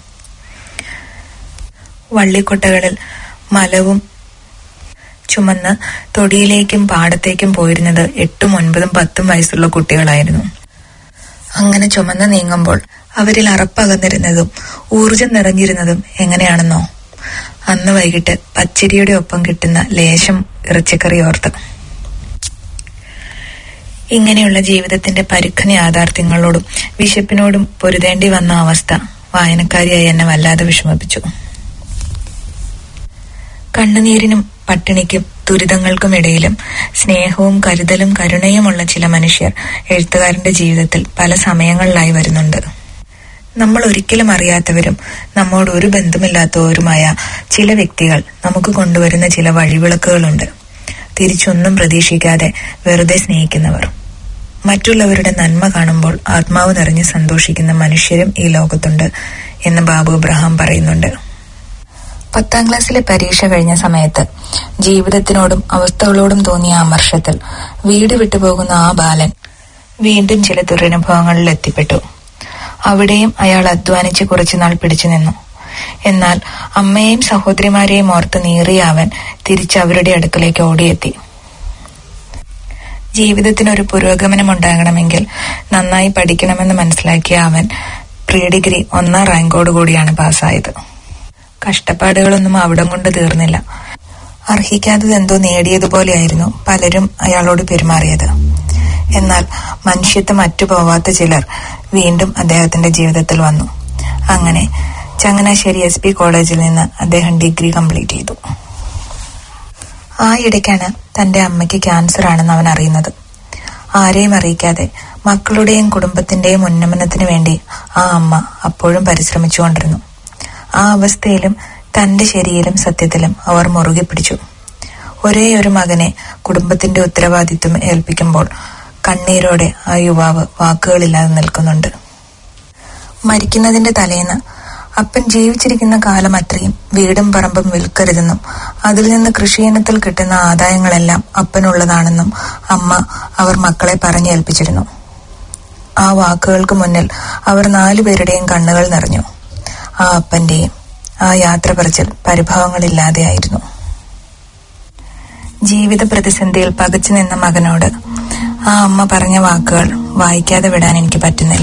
വള്ളിക്കൊട്ടകളിൽ മലവും ചുമന്ന് തൊടിയിലേക്കും പാടത്തേക്കും പോയിരുന്നത് എട്ടും ഒൻപതും പത്തും വയസ്സുള്ള കുട്ടികളായിരുന്നു അങ്ങനെ ചുമന്ന് നീങ്ങുമ്പോൾ അവരിൽ അറപ്പകന്നിരുന്നതും ഊർജം നിറഞ്ഞിരുന്നതും എങ്ങനെയാണെന്നോ അന്ന് വൈകിട്ട് പച്ചരിയുടെ ഒപ്പം കിട്ടുന്ന ലേശം ഇറച്ചിക്കറി ഓർത്ത് ഇങ്ങനെയുള്ള ജീവിതത്തിന്റെ പരുക്കൻ യാഥാർത്ഥ്യങ്ങളോടും വിശപ്പിനോടും പൊരുതേണ്ടി വന്ന അവസ്ഥ വായനക്കാരിയായി എന്നെ വല്ലാതെ വിഷമിപ്പിച്ചു കണ്ണുനീരിനും പട്ടിണിക്കും ദുരിതങ്ങൾക്കും ഇടയിലും സ്നേഹവും കരുതലും കരുണയുമുള്ള ചില മനുഷ്യർ എഴുത്തുകാരന്റെ ജീവിതത്തിൽ പല സമയങ്ങളിലായി വരുന്നുണ്ട് നമ്മൾ ഒരിക്കലും അറിയാത്തവരും നമ്മോട് ഒരു ബന്ധമില്ലാത്തവരുമായ ചില വ്യക്തികൾ നമുക്ക് കൊണ്ടുവരുന്ന ചില വഴിവിളക്കുകളുണ്ട് തിരിച്ചൊന്നും പ്രതീക്ഷിക്കാതെ വെറുതെ സ്നേഹിക്കുന്നവർ മറ്റുള്ളവരുടെ നന്മ കാണുമ്പോൾ ആത്മാവ് നിറഞ്ഞ് സന്തോഷിക്കുന്ന മനുഷ്യരും ഈ ലോകത്തുണ്ട് എന്ന് ബാബു അബ്രഹാം പറയുന്നുണ്ട് പത്താം ക്ലാസ്സിലെ പരീക്ഷ കഴിഞ്ഞ സമയത്ത് ജീവിതത്തിനോടും അവസ്ഥകളോടും തോന്നിയ അമർഷത്തിൽ വീട് വിട്ടുപോകുന്ന ആ ബാലൻ വീണ്ടും ചില ദുരനുഭവങ്ങളിൽ എത്തിപ്പെട്ടു അവിടെയും അയാൾ അധ്വാനിച്ച് കുറച്ചുനാൾ പിടിച്ചു നിന്നു എന്നാൽ അമ്മയെയും സഹോദരിമാരെയും ഓർത്ത് നീറിയ അവൻ തിരിച്ച് അവരുടെ അടുക്കലേക്ക് ഓടിയെത്തി ജീവിതത്തിനൊരു പുരോഗമനം ഉണ്ടാകണമെങ്കിൽ നന്നായി പഠിക്കണമെന്ന് മനസ്സിലാക്കിയ അവൻ പ്രീ ഡിഗ്രി ഒന്നാം റാങ്കോട് കൂടിയാണ് പാസ്സായത് കഷ്ടപ്പാടുകളൊന്നും അവിടം കൊണ്ട് തീർന്നില്ല അർഹിക്കാത്തതെന്തോ നേടിയതുപോലെയായിരുന്നു പലരും അയാളോട് പെരുമാറിയത് എന്നാൽ മനുഷ്യത്വം മറ്റുപോവാത്ത ചിലർ വീണ്ടും അദ്ദേഹത്തിന്റെ ജീവിതത്തിൽ വന്നു അങ്ങനെ ചങ്ങനാശ്ശേരി എസ് പി കോളേജിൽ നിന്ന് അദ്ദേഹം ഡിഗ്രി കംപ്ലീറ്റ് ചെയ്തു ആ ഇടയ്ക്കാണ് തന്റെ അമ്മയ്ക്ക് ക്യാൻസർ ആണെന്ന് അവൻ അറിയുന്നത് ആരെയും അറിയിക്കാതെ മക്കളുടെയും കുടുംബത്തിന്റെയും ഉന്നമനത്തിനു വേണ്ടി ആ അമ്മ അപ്പോഴും പരിശ്രമിച്ചുകൊണ്ടിരുന്നു ആ അവസ്ഥയിലും തന്റെ ശരിയിലും സത്യത്തിലും അവർ മുറുകെ പിടിച്ചു ഒരേ ഒരു മകനെ കുടുംബത്തിന്റെ ഉത്തരവാദിത്വം ഏൽപ്പിക്കുമ്പോൾ കണ്ണീരോടെ ആ യുവാവ് വാക്കുകളില്ലാതെ നിൽക്കുന്നുണ്ട് മരിക്കുന്നതിന്റെ തലേന്ന് അപ്പൻ ജീവിച്ചിരിക്കുന്ന കാലം അത്രയും വീടും പറമ്പും വിൽക്കരുതെന്നും അതിൽ നിന്ന് കൃഷിയിനത്തിൽ കിട്ടുന്ന ആദായങ്ങളെല്ലാം അപ്പനുള്ളതാണെന്നും അമ്മ അവർ മക്കളെ പറഞ്ഞേൽപ്പിച്ചിരുന്നു ആ വാക്കുകൾക്ക് മുന്നിൽ അവർ നാലുപേരുടെയും കണ്ണുകൾ നിറഞ്ഞു ആ അപ്പന്റെയും ആ യാത്ര പറച്ചിൽ പരിഭവങ്ങളില്ലാതെയായിരുന്നു ജീവിത പ്രതിസന്ധിയിൽ പകച്ചു നിന്ന മകനോട് ആ അമ്മ പറഞ്ഞ വാക്കുകൾ വായിക്കാതെ വിടാൻ എനിക്ക് പറ്റുന്നില്ല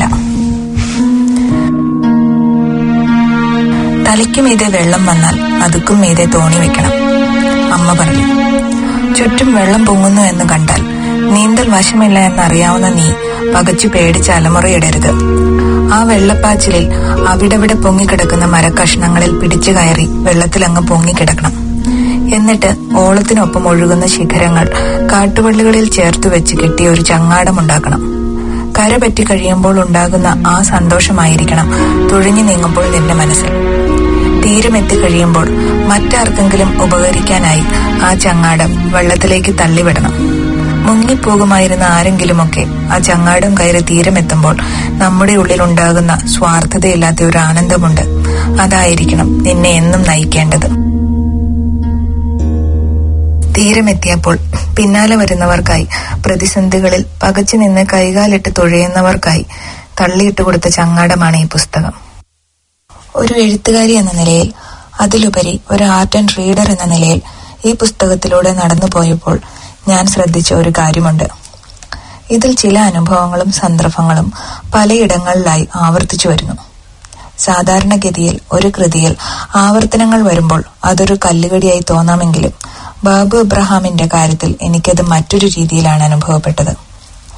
തലയ്ക്ക് മീതെ വെള്ളം വന്നാൽ അതുക്കും മീതെ തോണി വെക്കണം അമ്മ പറഞ്ഞു ചുറ്റും വെള്ളം പൊങ്ങുന്നു എന്ന് കണ്ടാൽ നീന്തൽ വശമില്ല എന്നറിയാവുന്ന നീ പകച്ചു പേടിച്ച് അലമുറയിടരുത് ആ വെള്ളപ്പാച്ചിലിൽ അവിടെവിടെ പൊങ്ങിക്കിടക്കുന്ന മരക്കഷ്ണങ്ങളിൽ പിടിച്ചു കയറി വെള്ളത്തിലങ്ങ് പൊങ്ങിക്കിടക്കണം എന്നിട്ട് ഓളത്തിനൊപ്പം ഒഴുകുന്ന ശിഖരങ്ങൾ കാട്ടുവള്ളികളിൽ ചേർത്ത് വെച്ച് കെട്ടിയ ഒരു ചങ്ങാടമുണ്ടാക്കണം കര പറ്റി കഴിയുമ്പോൾ ഉണ്ടാകുന്ന ആ സന്തോഷമായിരിക്കണം തുഴഞ്ഞു നീങ്ങുമ്പോൾ നിന്റെ മനസ്സിൽ തീരമെത്തി കഴിയുമ്പോൾ മറ്റാർക്കെങ്കിലും ഉപകരിക്കാനായി ആ ചങ്ങാടം വെള്ളത്തിലേക്ക് തള്ളിവിടണം മുങ്ങിപ്പോകുമായിരുന്ന ആരെങ്കിലുമൊക്കെ ആ ചങ്ങാടം കയറി തീരമെത്തുമ്പോൾ നമ്മുടെ ഉള്ളിൽ ഉണ്ടാകുന്ന സ്വാർത്ഥതയില്ലാത്ത ഒരു ആനന്ദമുണ്ട് അതായിരിക്കണം നിന്നെ എന്നും നയിക്കേണ്ടത് തീരമെത്തിയപ്പോൾ പിന്നാലെ വരുന്നവർക്കായി പ്രതിസന്ധികളിൽ പകച്ചു നിന്ന് കൈകാലിട്ട് തുഴയുന്നവർക്കായി തള്ളിയിട്ട് കൊടുത്ത ചങ്ങാടമാണ് ഈ പുസ്തകം ഒരു എഴുത്തുകാരി എന്ന നിലയിൽ അതിലുപരി ഒരു ആർട്ട് ആൻഡ് റീഡർ എന്ന നിലയിൽ ഈ പുസ്തകത്തിലൂടെ നടന്നു പോയപ്പോൾ ഞാൻ ശ്രദ്ധിച്ച ഒരു കാര്യമുണ്ട് ഇതിൽ ചില അനുഭവങ്ങളും സന്ദർഭങ്ങളും പലയിടങ്ങളിലായി ആവർത്തിച്ചു വരുന്നു സാധാരണഗതിയിൽ ഒരു കൃതിയിൽ ആവർത്തനങ്ങൾ വരുമ്പോൾ അതൊരു കല്ലുകടിയായി തോന്നാമെങ്കിലും ബാബു ഇബ്രഹാമിന്റെ കാര്യത്തിൽ എനിക്കത് മറ്റൊരു രീതിയിലാണ് അനുഭവപ്പെട്ടത്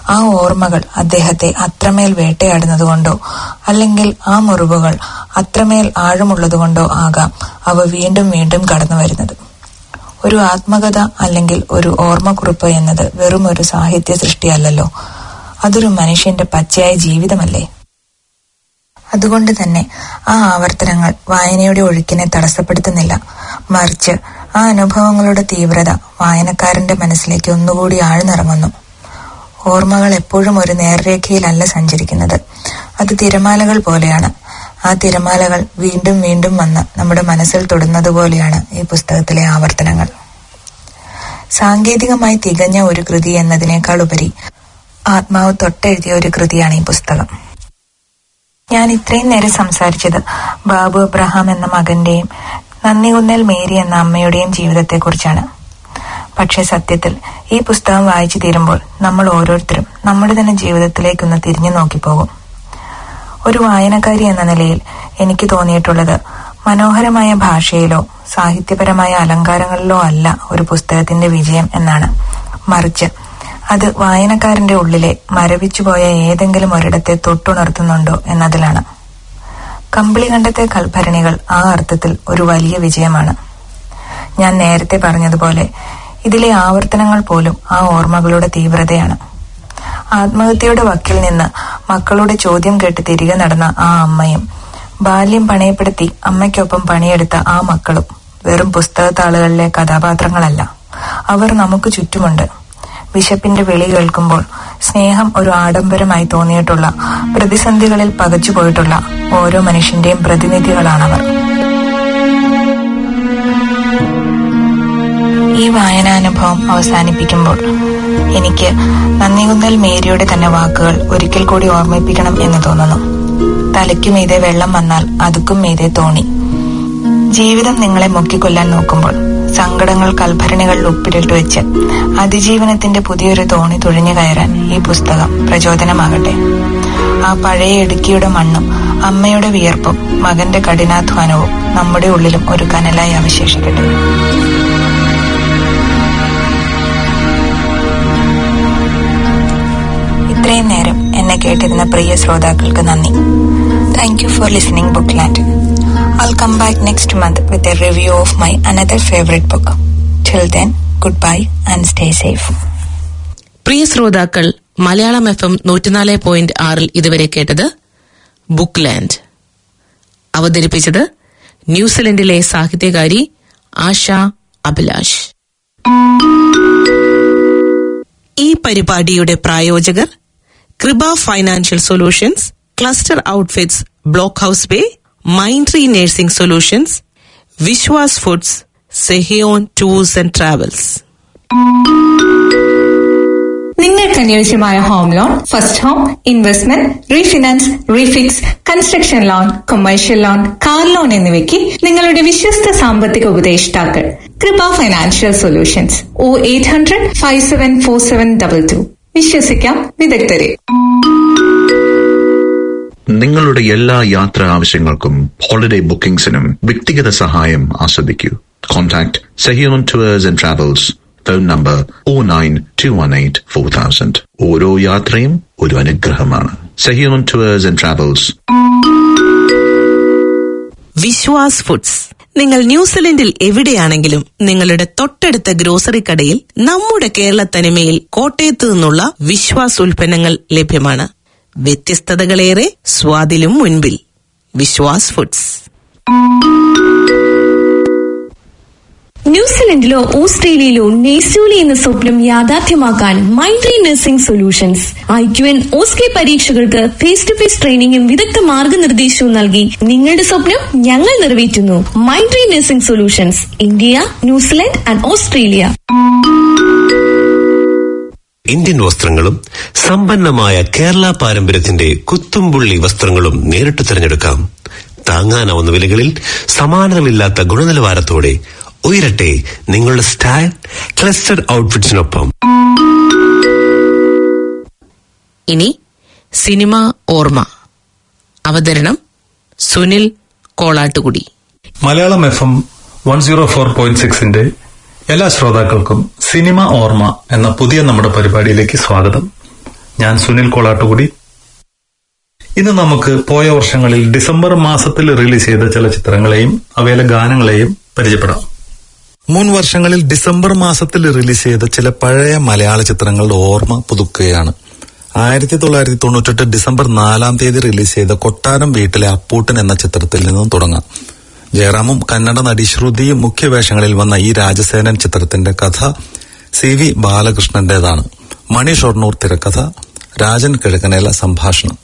ആ ഓർമ്മകൾ അദ്ദേഹത്തെ അത്രമേൽ വേട്ടയാടുന്നതുകൊണ്ടോ അല്ലെങ്കിൽ ആ മുറിവുകൾ അത്രമേൽ ആഴമുള്ളതുകൊണ്ടോ ആകാം അവ വീണ്ടും വീണ്ടും കടന്നു വരുന്നത് ഒരു ആത്മകഥ അല്ലെങ്കിൽ ഒരു ഓർമ്മക്കുറിപ്പ് എന്നത് വെറും ഒരു സാഹിത്യ സൃഷ്ടിയല്ലല്ലോ അതൊരു മനുഷ്യന്റെ പച്ചയായ ജീവിതമല്ലേ അതുകൊണ്ട് തന്നെ ആ ആവർത്തനങ്ങൾ വായനയുടെ ഒഴുക്കിനെ തടസ്സപ്പെടുത്തുന്നില്ല മറിച്ച് ആ അനുഭവങ്ങളുടെ തീവ്രത വായനക്കാരന്റെ മനസ്സിലേക്ക് ഒന്നുകൂടി ആഴ്ന്നിറങ്ങുന്നു ഓർമ്മകൾ എപ്പോഴും ഒരു നേർരേഖയിലല്ല സഞ്ചരിക്കുന്നത് അത് തിരമാലകൾ പോലെയാണ് ആ തിരമാലകൾ വീണ്ടും വീണ്ടും വന്ന് നമ്മുടെ മനസ്സിൽ തൊടുന്നത് പോലെയാണ് ഈ പുസ്തകത്തിലെ ആവർത്തനങ്ങൾ സാങ്കേതികമായി തികഞ്ഞ ഒരു കൃതി എന്നതിനേക്കാൾ ഉപരി ആത്മാവ് തൊട്ടെഴുതിയ ഒരു കൃതിയാണ് ഈ പുസ്തകം ഞാൻ ഇത്രയും നേരം സംസാരിച്ചത് ബാബു അബ്രഹാം എന്ന മകന്റെയും നന്ദികുന്നൽ മേരി എന്ന അമ്മയുടെയും ജീവിതത്തെക്കുറിച്ചാണ് പക്ഷെ സത്യത്തിൽ ഈ പുസ്തകം വായിച്ചു തീരുമ്പോൾ നമ്മൾ ഓരോരുത്തരും നമ്മുടെ തന്നെ ജീവിതത്തിലേക്കൊന്ന് തിരിഞ്ഞു നോക്കിപ്പോകും ഒരു വായനക്കാരി എന്ന നിലയിൽ എനിക്ക് തോന്നിയിട്ടുള്ളത് മനോഹരമായ ഭാഷയിലോ സാഹിത്യപരമായ അലങ്കാരങ്ങളിലോ അല്ല ഒരു പുസ്തകത്തിന്റെ വിജയം എന്നാണ് മറിച്ച് അത് വായനക്കാരന്റെ ഉള്ളിലെ മരവിച്ചുപോയ ഏതെങ്കിലും ഒരിടത്തെ തൊട്ടുണർത്തുന്നുണ്ടോ എന്നതിലാണ് കമ്പിളി കണ്ടത്തെ കൽഭരണികൾ ആ അർത്ഥത്തിൽ ഒരു വലിയ വിജയമാണ് ഞാൻ നേരത്തെ പറഞ്ഞതുപോലെ ഇതിലെ ആവർത്തനങ്ങൾ പോലും ആ ഓർമ്മകളുടെ തീവ്രതയാണ് ആത്മഹത്യയുടെ വക്കിൽ നിന്ന് മക്കളുടെ ചോദ്യം കേട്ട് തിരികെ നടന്ന ആ അമ്മയും ബാല്യം പണയപ്പെടുത്തി അമ്മയ്ക്കൊപ്പം പണിയെടുത്ത ആ മക്കളും വെറും പുസ്തകത്താളുകളിലെ കഥാപാത്രങ്ങളല്ല അവർ നമുക്ക് ചുറ്റുമുണ്ട് വിശപ്പിന്റെ വിളി കേൾക്കുമ്പോൾ സ്നേഹം ഒരു ആഡംബരമായി തോന്നിയിട്ടുള്ള പ്രതിസന്ധികളിൽ പകച്ചുപോയിട്ടുള്ള ഓരോ മനുഷ്യന്റെയും പ്രതിനിധികളാണവർ ഈ വായനാനുഭവം അവസാനിപ്പിക്കുമ്പോൾ എനിക്ക് നന്ദികുന്നൽ മേരിയുടെ തന്നെ വാക്കുകൾ ഒരിക്കൽ കൂടി ഓർമ്മിപ്പിക്കണം എന്ന് തോന്നുന്നു തലയ്ക്കു മീതെ വെള്ളം വന്നാൽ അതുക്കും മീതെ തോണി ജീവിതം നിങ്ങളെ മുക്കിക്കൊല്ലാൻ നോക്കുമ്പോൾ സങ്കടങ്ങൾ കൽഭരണികളിൽ ഉപ്പിലിട്ട് വെച്ച് അതിജീവനത്തിന്റെ പുതിയൊരു തോണി തുഴഞ്ഞു കയറാൻ ഈ പുസ്തകം പ്രചോദനമാകട്ടെ ആ പഴയ ഇടുക്കിയുടെ മണ്ണും അമ്മയുടെ വിയർപ്പും മകന്റെ കഠിനാധ്വാനവും നമ്മുടെ ഉള്ളിലും ഒരു കനലായി അവശേഷിക്കട്ടെ ഇത്രയും നേരം എന്നെ കേട്ടിരുന്ന പ്രിയ ശ്രോതാക്കൾക്ക് നന്ദി thank you for listening book land I'll come back next month with a review of my another favorite book. Till then, goodbye and stay safe. പ്രിയ ശ്രോതാക്കൾ മലയാളം എഫ് എം നൂറ്റിനാല് പോയിന്റ് ആറിൽ ഇതുവരെ കേട്ടത് ബുക്ക് ലാൻഡ് അവതരിപ്പിച്ചത് ന്യൂസിലൻഡിലെ സാഹിത്യകാരി ആശ അഭിലാഷ് ഈ പരിപാടിയുടെ പ്രായോജകർ Kripa financial solutions cluster outfits block house bay Mindtree nursing solutions Vishwas foods Sehion tours and travels നിങ്ങൾക്ക് അനുയോജ്യമായ home loan first home investment refinance refix construction loan commercial loan car loan എന്നിവയ്ക്ക് നിങ്ങളുടെ വിശ്വസ്ത സാമ്പത്തിക ഉപദേഷ്ടാക്കൾ Kripa financial solutions O eight hundred five seven four seven double two വിശ്വസിക്കാം വിദഗ്ധരെ നിങ്ങളുടെ എല്ലാ യാത്രാ ആവശ്യങ്ങൾക്കും ഹോളിഡേ ബുക്കിംഗ്സിനും വ്യക്തിഗത സഹായം ആസ്വദിക്കൂ contact Sehion tours and travels phone number O nine two one eight four thousand ഓരോ യാത്രയും ഒരു അനുഗ്രഹമാണ് Sehion tours and travels Vishwas foods നിങ്ങൾ ന്യൂസിലൻഡിൽ എവിടെയാണെങ്കിലും നിങ്ങളുടെ തൊട്ടടുത്ത ഗ്രോസറി കടയിൽ നമ്മുടെ കേരള തനിമയിൽ കോട്ടയത്തു നിന്നുള്ള വിശ്വാസ് ഉൽപ്പന്നങ്ങൾ ലഭ്യമാണ് വ്യത്യസ്തതകളേറെ സ്വാദിലും മുൻപിൽ വിശ്വാസ് ഫുഡ്സ് ന്യൂസിലൻഡിലോ ഓസ്ട്രേലിയയിലോ നെയ്സൂലി എന്ന സ്വപ്നം യാഥാർത്ഥ്യമാക്കാൻ Mindtree nursing solutions I Q N OSCE പരീക്ഷകൾക്ക് ഫേസ് ടു ഫേസ് ട്രെയിനിങ്ങും വിദഗ്ധ മാർഗനിർദ്ദേശവും നൽകി നിങ്ങളുടെ സ്വപ്നം ഞങ്ങൾ നിറവേറ്റുന്നു Mindtree nursing solutions India New Zealand and Australia Indian വസ്ത്രങ്ങളും സമ്പന്നമായ കേരള പാരമ്പര്യത്തിന്റെ കുത്തുംപുള്ളി വസ്ത്രങ്ങളും നേരിട്ട് തിരഞ്ഞെടുക്കാം താങ്ങാനാവുന്ന വിലകളിൽ സമാനതകളില്ലാത്ത ഗുണനിലവാരത്തോടെ ഉയരട്ടെ നിങ്ങളുടെ സ്റ്റൈൽ ക്ലസ്റ്റർ ഔട്ട്ഫിറ്റ്സിനൊപ്പം ഇനി സിനിമ ഓർമ്മ അവതരണം Sunil Kolattukudi Malayalam F M one zero four point സിക്സിന്റെ എല്ലാ ശ്രോതാക്കൾക്കും സിനിമ ഓർമ്മ എന്ന പുതിയ നമ്മുടെ പരിപാടിയിലേക്ക് സ്വാഗതം ഞാൻ സുനിൽ കോളാട്ടുകുടി ഇന്ന് നമുക്ക് പോയ വർഷങ്ങളിൽ ഡിസംബർ മാസത്തിൽ റിലീസ് ചെയ്ത ചലച്ചിത്രങ്ങളെയും അവയിലെ ഗാനങ്ങളെയും പരിചയപ്പെടാം മുൻ വർഷങ്ങളിൽ ഡിസംബർ മാസത്തിൽ റിലീസ് ചെയ്ത ചില പഴയ മലയാള ചിത്രങ്ങളുടെ ഓർമ്മ പുതുക്കുകയാണ് ആയിരത്തി തൊള്ളായിരത്തി തൊണ്ണൂറ്റെട്ട് ഡിസംബർ നാലാം തീയതി റിലീസ് ചെയ്ത കൊട്ടാരം വീട്ടിലെ അപ്പൂട്ടൻ എന്ന ചിത്രത്തിൽ നിന്നും തുടങ്ങാം ജയറാമും കന്നഡ നടി ശ്രുതിയും മുഖ്യവേഷങ്ങളിൽ വന്ന ഈ രാജസേനൻ ചിത്രത്തിന്റെ കഥ സി വി ബാലകൃഷ്ണന്റേതാണ് മണി ഷൊർണൂർ തിരക്കഥ രാജൻ കിഴക്കനേല സംഭാഷണം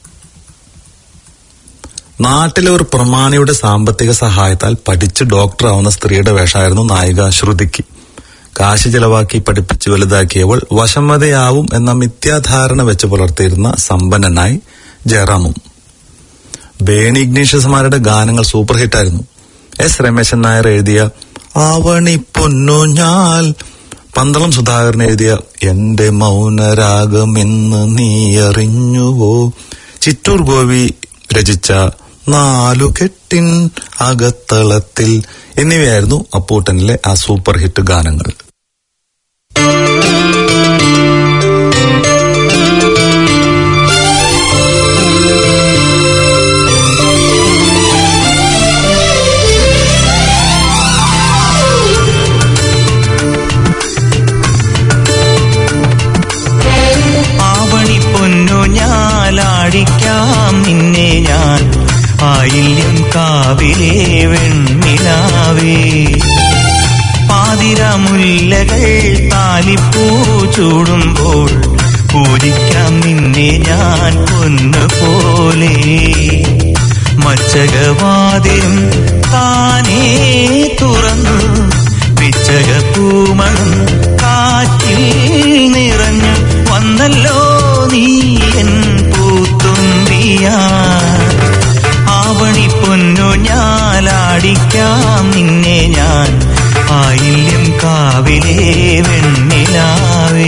നാട്ടിലെ ഒരു പ്രമാണിയുടെ സാമ്പത്തിക സഹായത്താൽ പഠിച്ച് ഡോക്ടറാവുന്ന സ്ത്രീയുടെ വേഷമായിരുന്നു നായിക ശ്രുതിക്ക് കാശ് ചെലവാക്കി പഠിപ്പിച്ച് വലുതാക്കിയവൾ വശമതയാവും എന്ന മിഥ്യാധാരണ വെച്ച് പുലർത്തിയിരുന്ന സമ്പന്നനായി ജയറാമും ബേണി ഇഗ്നീഷ്യസ്മാരുടെ ഗാനങ്ങൾ സൂപ്പർ ഹിറ്റായിരുന്നു എസ് രമേശൻ നായർ എഴുതിയ ആവണി പൊന്നു ഞാൽ പന്തളം സുധാകരൻ എഴുതിയ എന്റെ മൗനരാഗം എന്ന് നീ അറിഞ്ഞുവോ ചിറ്റൂർ ഗോപി രചിച്ച നാലു കെട്ടിൻ അകത്തളത്തിൽ എന്നിവയായിരുന്നു അപ്പൂട്ടനിലെ ആ സൂപ്പർ ഹിറ്റ് ഗാനങ്ങൾ ആവണി പൊന്നു ഞാലാടിക്കാം നിന്നെ ഞാൻ ആയില്യം കാവിലെ വെണ്ണിലാവേ പാതിരമുല്ലകൾ താലിപ്പൂ ചൂടുമ്പോൾ പൂജിക്കാം നിന്നെ ഞാൻ പൊന്നുപോലെ മച്ചകവാതിലും താനേ തുറന്നു പിച്ചക പൂമണം കാറ്റിൽ നിറഞ്ഞു വന്നല്ലോ നീ എൻ പൂത്തുമ്പിയാ ആവണി പൊന്നു ഞാലാടിക്കാം നിന്നെ ഞാൻ ആയില്യം കാവിലെ വെണ്ണിലാവേ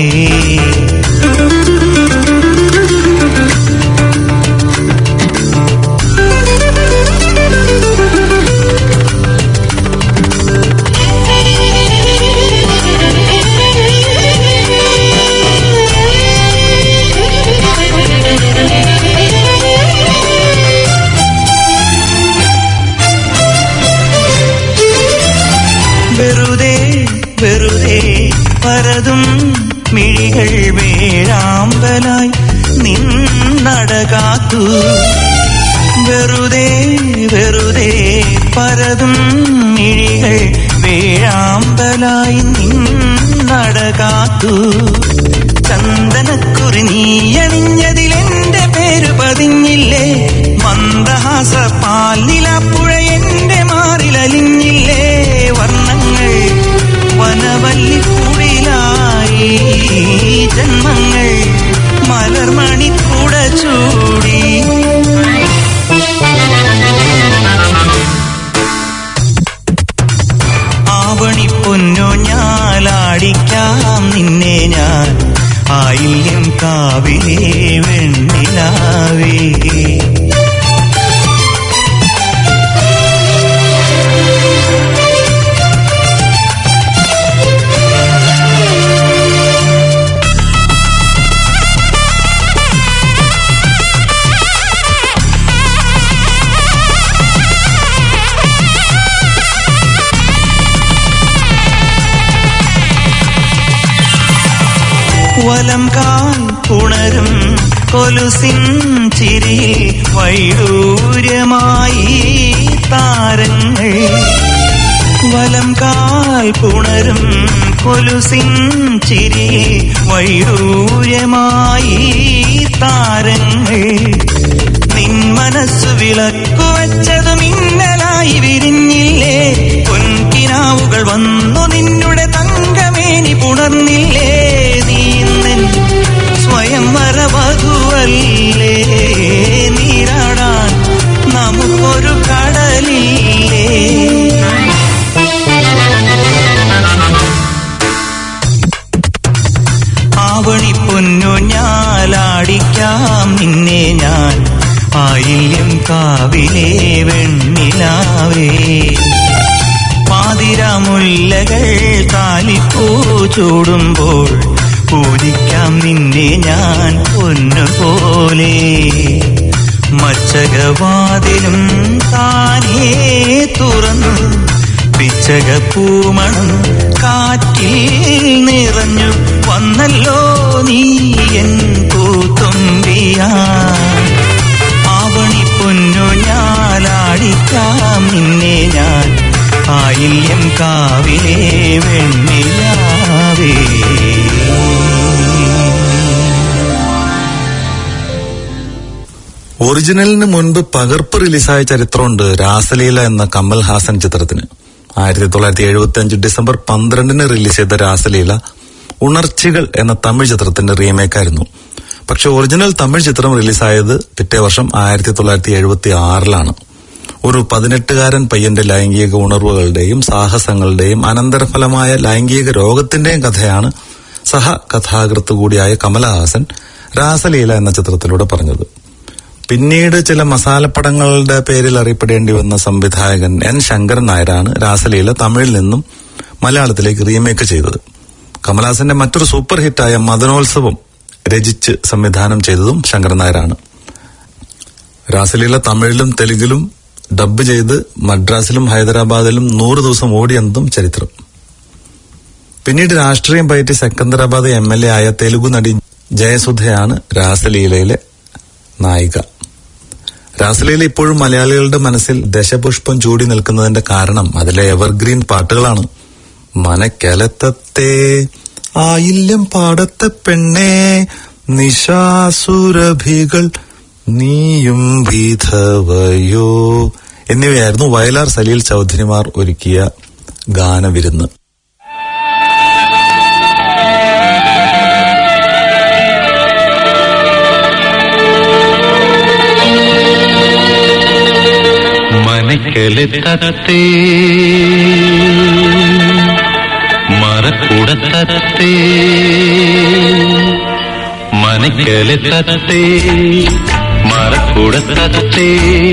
വെറുതെ വെറുതെ പരതും മിഴികൾ വേഴാമ്പലായി നിന്നടകാത്തു വെറുതെ വെറുതെ പരതും മിഴികൾ വേഴാമ്പലായി നിന്നടകാത്തു ചന്ദനക്കുറി നീയണിഞ്ഞതിലെന്റെ പേര് പതിഞ്ഞില്ലേ മന്ദഹാസ പാൽനിലപ്പുഴ എന്റെ മാറിലലിഞ്ഞില്ലേ വർണ്ണങ്ങൾ വനവല്ലിപ്പുഴിലായി ജന്മങ്ങൾ മലർമണിക്കൂട ചൂടി ആവണി പൊന്നു ഞാലാടിക്കാം നിന്നെ ഞാൻ ആയില്യം കാവിലെ വെണ്ണിലാവേ വലം കാൽ ഉണരും കൊലുസിൻ ചിരിയിൽ വൈഡൂര്യമായി താരങ്ങൾ വലം കാൽ പുണരും കൊലുസിൻ ചിരിയിൽ വൈഡൂര്യമായി താരങ്ങൾ നിൻ മനസ്സു വിളക്കു വെച്ചത് മിന്നലായി വിരിഞ്ഞില്ലേ പൊൻകിനാവുകൾ വന്നു നിന്നുടെ തങ്കമേനി പുണർന്നില്ലേ നീ ഇന്നെൻ സ്വയം വരവധുവല്ലേ നീരാടാൻ നമുക്കൊരു കടലില്ലേ ആവണി പൊന്നു ഞാലാടിക്കാം നിന്നെ ഞാൻ ആയില്യം കാവിലെ വെണ്ണിലാവേ പാതിരാമുല്ലകൾ കാലിപ്പൂ ചൂടുമ്പോൾ പൂജിക്കാം നിന്നെ ഞാൻ പൊന്നുപോലെ മച്ചകവാതിലും താനേ തുറന്നു പിച്ചക പൂമണം കാറ്റിൽ നിറഞ്ഞു വന്നല്ലോ നീ എൻ പൂത്തുമ്പിയാ ആവണി പൊന്നു ഞാലാടിക്കാം നിന്നെ ഞാൻ ആയില്യം കാവിലെ വെണ്ണിലാവേ ഒറിജിനലിന് മുൻപ് പകർപ്പ് റിലീസായ ചരിത്രമുണ്ട് രാസലീല എന്ന കമൽ ഹാസൻ ചിത്രത്തിന് ആയിരത്തി തൊള്ളായിരത്തി എഴുപത്തി അഞ്ച് ഡിസംബർ പന്ത്രണ്ടിന് റിലീസ് ചെയ്ത രാസലീല ഉണർച്ചികൾ എന്ന തമിഴ് ചിത്രത്തിന്റെ റീമേക്കായിരുന്നു പക്ഷെ ഒറിജിനൽ തമിഴ് ചിത്രം റിലീസായത് പിറ്റേ വർഷം ആയിരത്തി തൊള്ളായിരത്തി എഴുപത്തി ആറിലാണ് ഒരു പതിനെട്ടുകാരൻ പയ്യന്റെ ലൈംഗിക ഉണർവുകളുടെയും സാഹസങ്ങളുടെയും അനന്തരഫലമായ ലൈംഗിക രോഗത്തിന്റെയും കഥയാണ് സഹ കഥാകൃത്ത് കൂടിയായ കമലഹാസൻ രാസലീല എന്ന ചിത്രത്തിലൂടെ പറഞ്ഞത് പിന്നീട് ചില മസാലപ്പടങ്ങളുടെ പേരിൽ അറിയപ്പെടേണ്ടി വന്ന സംവിധായകൻ എൻ ശങ്കരൻ നായരാണ് രാസലീല തമിഴിൽ നിന്നും മലയാളത്തിലേക്ക് റീമേക്ക് ചെയ്തത് കമലഹാസന്റെ മറ്റൊരു സൂപ്പർ ഹിറ്റായ മദനോത്സവം രചിച്ച് സംവിധാനം ചെയ്തതും ശങ്കരൻ നായരാണ് രാസലീല തമിഴിലും തെലുങ്കിലും ഡബ് ചെയ്ത് മദ്രാസിലും ഹൈദരാബാദിലും നൂറ് ദിവസം ഓടിയെന്നതും ചരിത്രം പിന്നീട് രാഷ്ട്രീയം പയറ്റി സെക്കന്ദരാബാദ് എം എൽ എ ആയ തെലുഗു നടി ജയസുധയാണ് രാസലീലയിലെ നായിക രാസലീല ഇപ്പോഴും മലയാളികളുടെ മനസ്സിൽ ദശപുഷ്പം ചൂടി നിൽക്കുന്നതിന്റെ കാരണം അതിലെ എവർഗ്രീൻ പാട്ടുകളാണ് മനക്കലത്തത്തെ ആയില്യം പാടത്തെ പെണ്ണേ നിശാസുരഭികൾ നീയും വിധവയോ എന്നിവയായിരുന്നു വയലാർ സലീൽ ചൗധരിമാർ ഒരുക്കിയ ഗാനവിരുന്ന് മനക്കലെത്തത്തെ മറക്കൂടത്തത്തെ മനക്കലെത്തത്തെ മറക്കൂടത്തത്തെ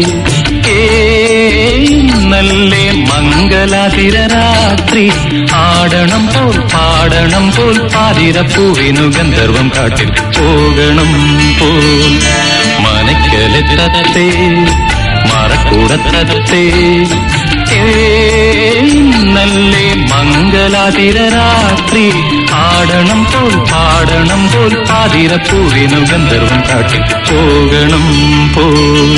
നല്ലേ മംഗലാതിരരാത്രി ആടണം പോൽ പാടണം പോൽ പാതിരപ്പൂവിനു ഗന്ധർവം കാട്ടിൽ പോകണം പോൽ മനക്കലെത്തത്തെ മറക്കൂടത്തത്തെ നല്ലേ മംഗലാതിരരാത്രി ആടണം പോൽ പാടണം പോൽ പാതിരപ്പൂവിനു ഗന്ധർവം കാട്ടിൽ പോകണം പോൽ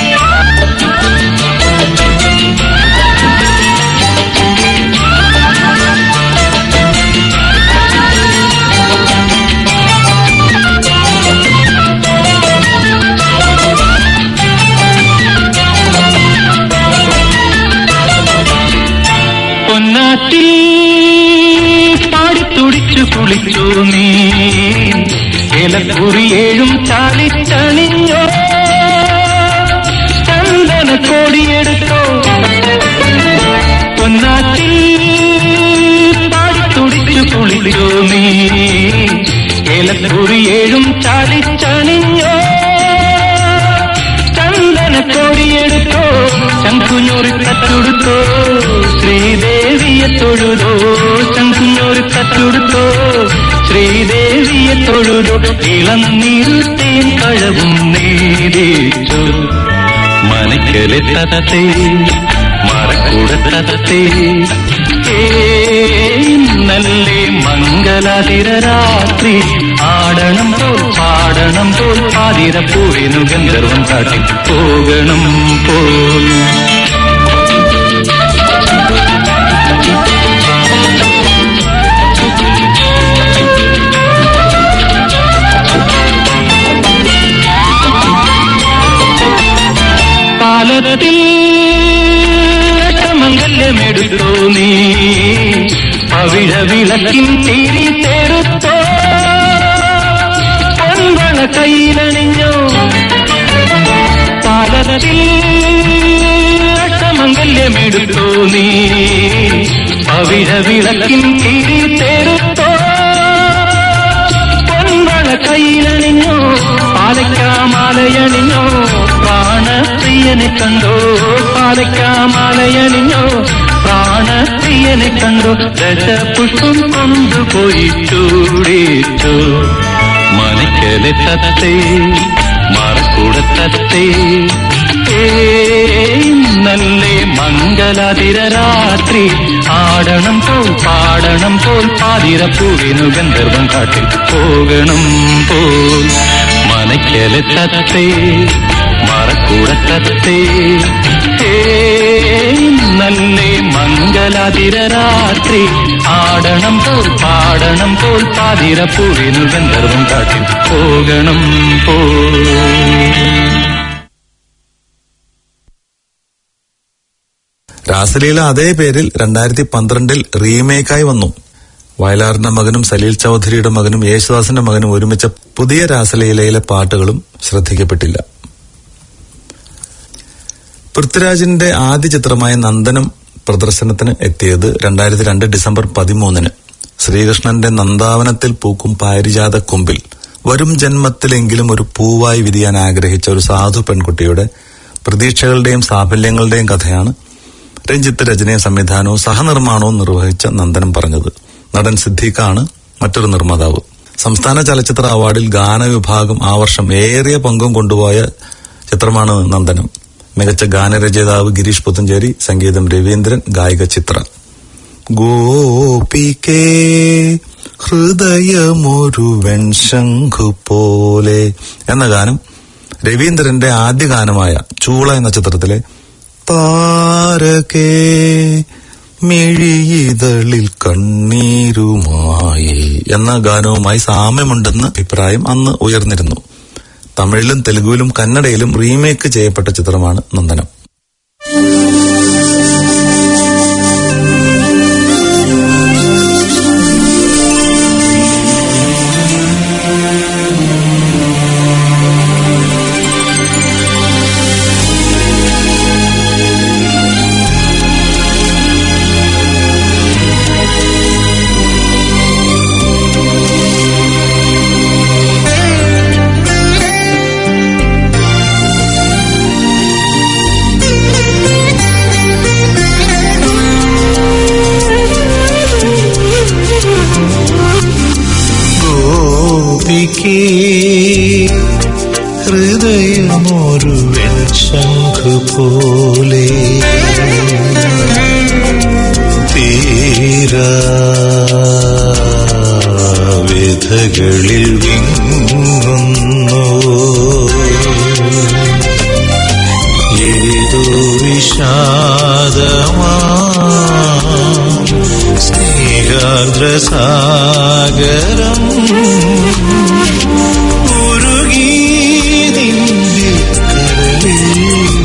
പൊന്നാറ്റിൽ പാടിത്തുടിച്ചു കുളിച്ചു നീ ഇലക്കുറിയേഴും ചാലിച്ചണിഞ്ഞോ ചന്ദന കോടിയെടുത്തോ പൊന്നാറ്റിൽ പാടിത്തുടിച്ചു കുളിച്ചു നീ ഇലക്കുറിയേഴും ചാലിച്ചണിഞ്ഞോ ചന്ദന കോടിയെടുത്തോ ശംഖുഞ്ഞൂറി കത്തുടുത്തോ ശ്രീദേവിയെ തൊഴുതോ ശംഖുഞ്ഞൂറി കത്തുടുത്തോ ശ്രീദേവിയെ തൊഴുതോ ഇളം നീർത്തേൻ കഴവും നേരിച്ചു മനക്കലെത്തത്തെ മറക്കൂടത്തത്തെ നല്ലേ മംഗലാതിരരാത്രി ആടണം പോൽ പാടണം പോൽ പാതിരപ്പൂവിനു ഗന്ധർവം കാട്ടി പോകണം പോൽ പാലത്തിൽ മംഗല്യമെടുത്തോ നീ പവിഴ വിളക്കിൻ തിരി തെടുത്തോ പൊൻവള കയ്യിലണിഞ്ഞോ പാലത്തിൽ മംഗല്യമെടുത്തോ നീ പവിഴ വിളക്കിൻ തിരി തെടുത്തോ പൊൻവള കയ്യിലണിഞ്ഞോ പാലക്കാമാലയണിഞ്ഞോ പ്രാണപ്രിയനെ കണ്ടോ പാലയ്ക്കാമലയണിഞ്ഞോ പ്രാണപ്രിയനെ കണ്ടോ ദശപുഷ്പം കൊണ്ടുപോയി ചൂടിച്ചു മനക്കലെ തത്തേ മറക്കൂടത്തത്തേ നല്ലേ മംഗലാതിര രാത്രി ആടണം പോൽ പാടണം പോൽ പാതിരപ്പൂവിനു ഗന്ധർവം കാട്ടിൽ പോകണം പോൽ മനക്കലെ തത്തേ മറക്കൂടത്തത്തേ നല്ലേ മംഗലാതിര രാത്രി ആടണം പോൽ പാടണം പോൽ പാതിരപ്പൂവിനു ഗന്ധർവം കാട്ടിൽ പോകണം പോൽ രാസലീല അതേ പേരിൽ രണ്ടായിരത്തി പന്ത്രണ്ടിൽ റീമേക്കായി വന്നു വയലാറിന്റെ മകനും സലീൽ ചൗധരിയുടെ മകനും യേശുദാസിന്റെ മകനും ഒരുമിച്ച പുതിയ രാസലീലയിലെ പാട്ടുകളും ശ്രദ്ധിക്കപ്പെട്ടില്ല പൃഥ്വിരാജിന്റെ ആദ്യ ചിത്രമായ നന്ദനം പ്രദർശനത്തിന് എത്തിയത് രണ്ടായിരത്തി രണ്ട് ഡിസംബർ പതിമൂന്നിന് ശ്രീകൃഷ്ണന്റെ നന്ദാവനത്തിൽ പൂക്കും പാരിജാത കൊമ്പിൽ വരും ജന്മത്തിലെങ്കിലും ഒരു പൂവായി വിരിയാൻ ആഗ്രഹിച്ച ഒരു സാധു പെൺകുട്ടിയുടെ പ്രതീക്ഷകളുടെയും സാഫല്യങ്ങളുടെയും കഥയാണ് രഞ്ജിത്ത് രചനയും സംവിധാനവും സഹനിർമ്മാണവും നിർവഹിച്ച നന്ദനം പറഞ്ഞത് നടൻ സിദ്ദീഖാണ് മറ്റൊരു നിർമ്മാതാവ് സംസ്ഥാന ചലച്ചിത്ര അവാർഡിൽ ഗാനവിഭാഗം ആ വർഷം ഏറിയ പങ്കും കൊണ്ടുപോയ ചിത്രമാണ് നന്ദനം മികച്ച ഗാനരചയിതാവ് ഗിരീഷ് പുത്തഞ്ചേരി സംഗീതം രവീന്ദ്രൻ ഗായിക ചിത്ര ഗോപികേ ഹൃദയമൊരു വെൺശംഖു പോലെ എന്ന ഗാനം രവീന്ദ്രന്റെ ആദ്യ ഗാനമായ ചൂള എന്ന ചിത്രത്തിലെ താരകേ മിഴിയിതളിൽ കണ്ണീരുമായി എന്ന ഗാനവുമായി സാമ്യമുണ്ടെന്ന് അഭിപ്രായം അന്ന് ഉയർന്നിരുന്നു തമിഴിലും തെലുഗുവിലും കന്നഡയിലും റീമേക്ക് ചെയ്യപ്പെട്ട ചിത്രമാണ് നന്ദനം ഗോപിക്കേ ഹൃദയമൊരു വെൺശംഖു പോലെ തീരാ വ്യഥകളിൽ വിങ്ങുന്നു ഏതോ വിഷാദമാ സ്നേഹാദ്രസാഗരം ഉരുകീതിന്റെ കരളിൽ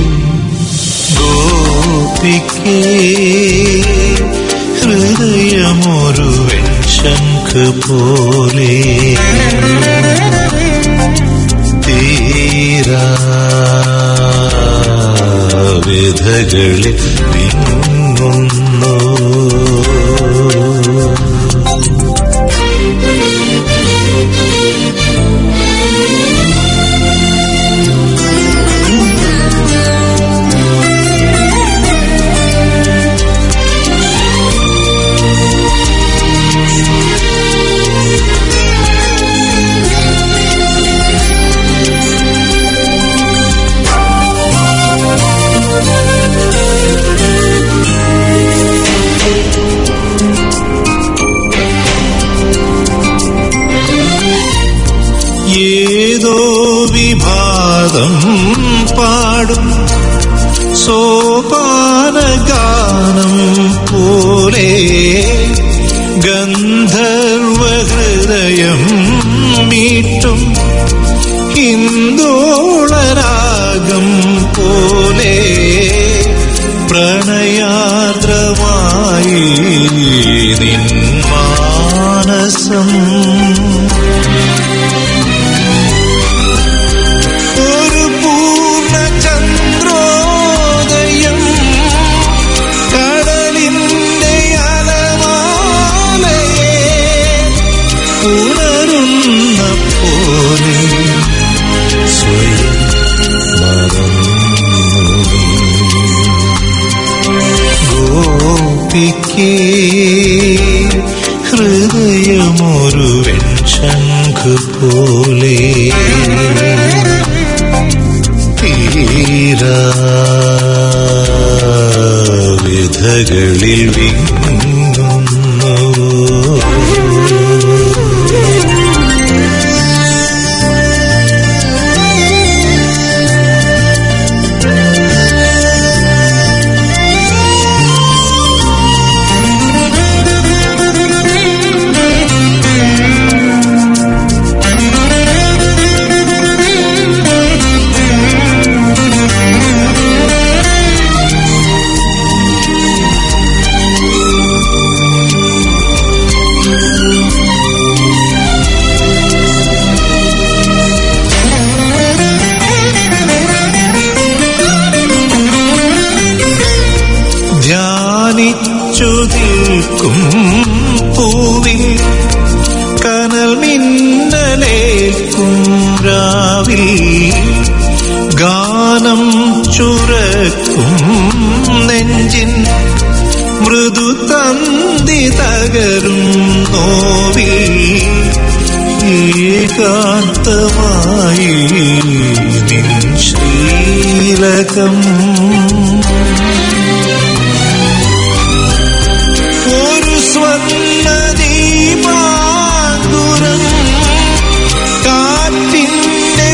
ഗോപിക്കേ ഹൃദയമൊരു വെൺശംഖ് പോലെ തീരാ വ്യഥകളിൽ വിങ്ങുന്നു ഏതോ വിഭാതം പാടും സോപാനഗാനം പോലെ ഗന്ധർവഹൃദയം മീട്ടും ഹിന്ദോളരാഗം പോലെ പ്രണയാർദ്രമായി നിൻ മാനസം ഒരു പൂർണ്ണചന്ദ്രോദയം കടലിന്റെ അലമാലയെ ഉണരുന്ന പോലെ സ്വയം മറന്നു മാനം ചുരക്കും നെഞ്ചിൻ മൃദു തന്തി തകരും നോവിൽ ഏകാന്തമായി നിൻ ശ്രീലകം ഒരു സ്വർണ്ണദീപാങ്കുരം കാറ്റിന്റെ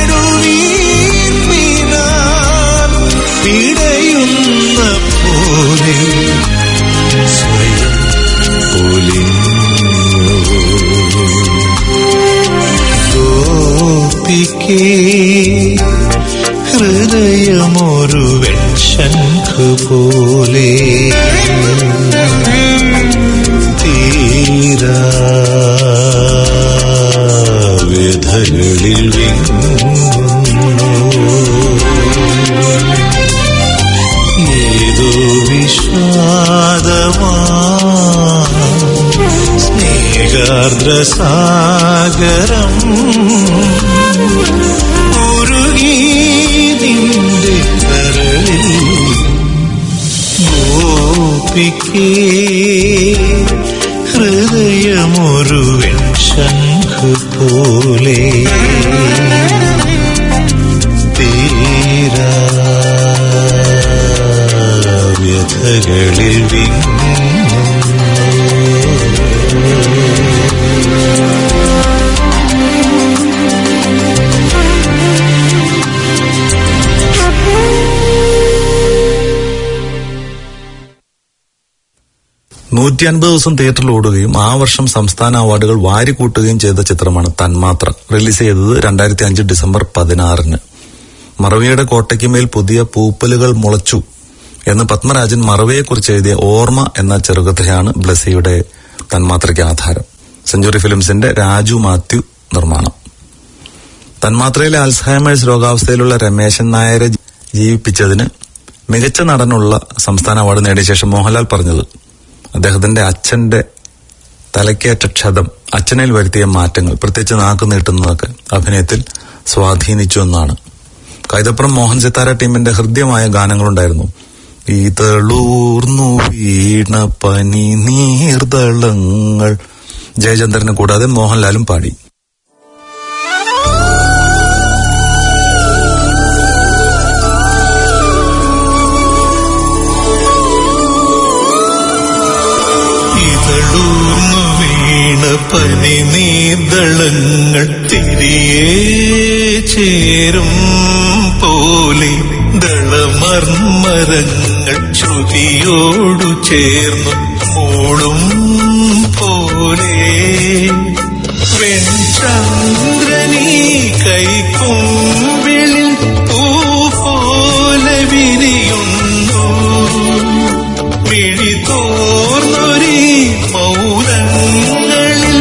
നെടുവീർപ്പിനാൽ പിടയുന്ന പോലെ സ്വയം പൊലിഞ്ഞു ഗോപിക്കേ ഹൃദയമൊരു വെൺശംഖ് പോലെ തീരാ വ്യഥകളിൽ വിങ്ങുന്നു ഏതോ വിഷാദമാ സ്നേഹാർദ്രസാഗരം ഉരുകി നിന്റെ കരളിൽ ഗോപിക്കേ ഹൃദയമൊരു ശംഖ് പോലെ തീരാ വ്യഥകളിൽ വിങ്ങുന്നു നൂറ്റി അൻപത് ദിവസം തിയേറ്ററിൽ ഓടുകയും ആ വർഷം സംസ്ഥാന അവാർഡുകൾ വാരിക്കൂട്ടുകയും ചെയ്ത ചിത്രമാണ് തന്മാത്ര റിലീസ് ചെയ്തത് രണ്ടായിരത്തി അഞ്ച് ഡിസംബർ പതിനാറിന് മറവിയുടെ കോട്ടയ്ക്ക് മേൽ പുതിയ പൂപ്പലുകൾ മുളച്ചു എന്ന് പത്മരാജൻ മറവിയെക്കുറിച്ച് എഴുതിയ ഓർമ്മ എന്ന ചെറുകഥയാണ് ബ്ലസ്സിയുടെ തന്മാത്രയ്ക്ക് ആധാരം സെഞ്ചുറി ഫിലിംസിന്റെ രാജു മാത്യു നിർമ്മാണം തന്മാത്രയിലെ അൽസഹൈമേഴ്സ് രോഗാവസ്ഥയിലുള്ള രമേശൻ നായരെ ജീവിപ്പിച്ചതിന് മികച്ച നടനുള്ള സംസ്ഥാന അവാർഡ് നേടിയ ശേഷം മോഹൻലാൽ പറഞ്ഞത് അദ്ദേഹത്തിന്റെ അച്ഛന്റെ തലക്കേറ്റ ക്ഷതം അച്ഛനിൽ വരുത്തിയ മാറ്റങ്ങൾ പ്രത്യേകിച്ച് നാക്ക് നീട്ടുന്നതൊക്കെ അഭിനയത്തിൽ സ്വാധീനിച്ചു എന്നാണ് കൈതപ്പുറം മോഹൻ സിത്താര ടീമിന്റെ ഹൃദ്യമായ ഗാനങ്ങളുണ്ടായിരുന്നു ഈ തളൂർന്നു വീണ പനി നീർദളങ്ങൾ ജയചന്ദ്രനെ കൂടാതെ മോഹൻലാലും പാടി ഇതളൂർന്നു വീണ പനി നീർദളങ്ങൾ തിരികെ ചേരും പോലെ ദളമർമരങ്ങൾ ശ്രുതിയോടു ചേർന്നു മൂളും പോലെ വെൺചന്ദ്രനീ കൈക്കുമ്പിളിൽ പൂ പോലെ വിരിയുന്നു മിഴി തോർന്നൊരി മൗനങ്ങളിൽ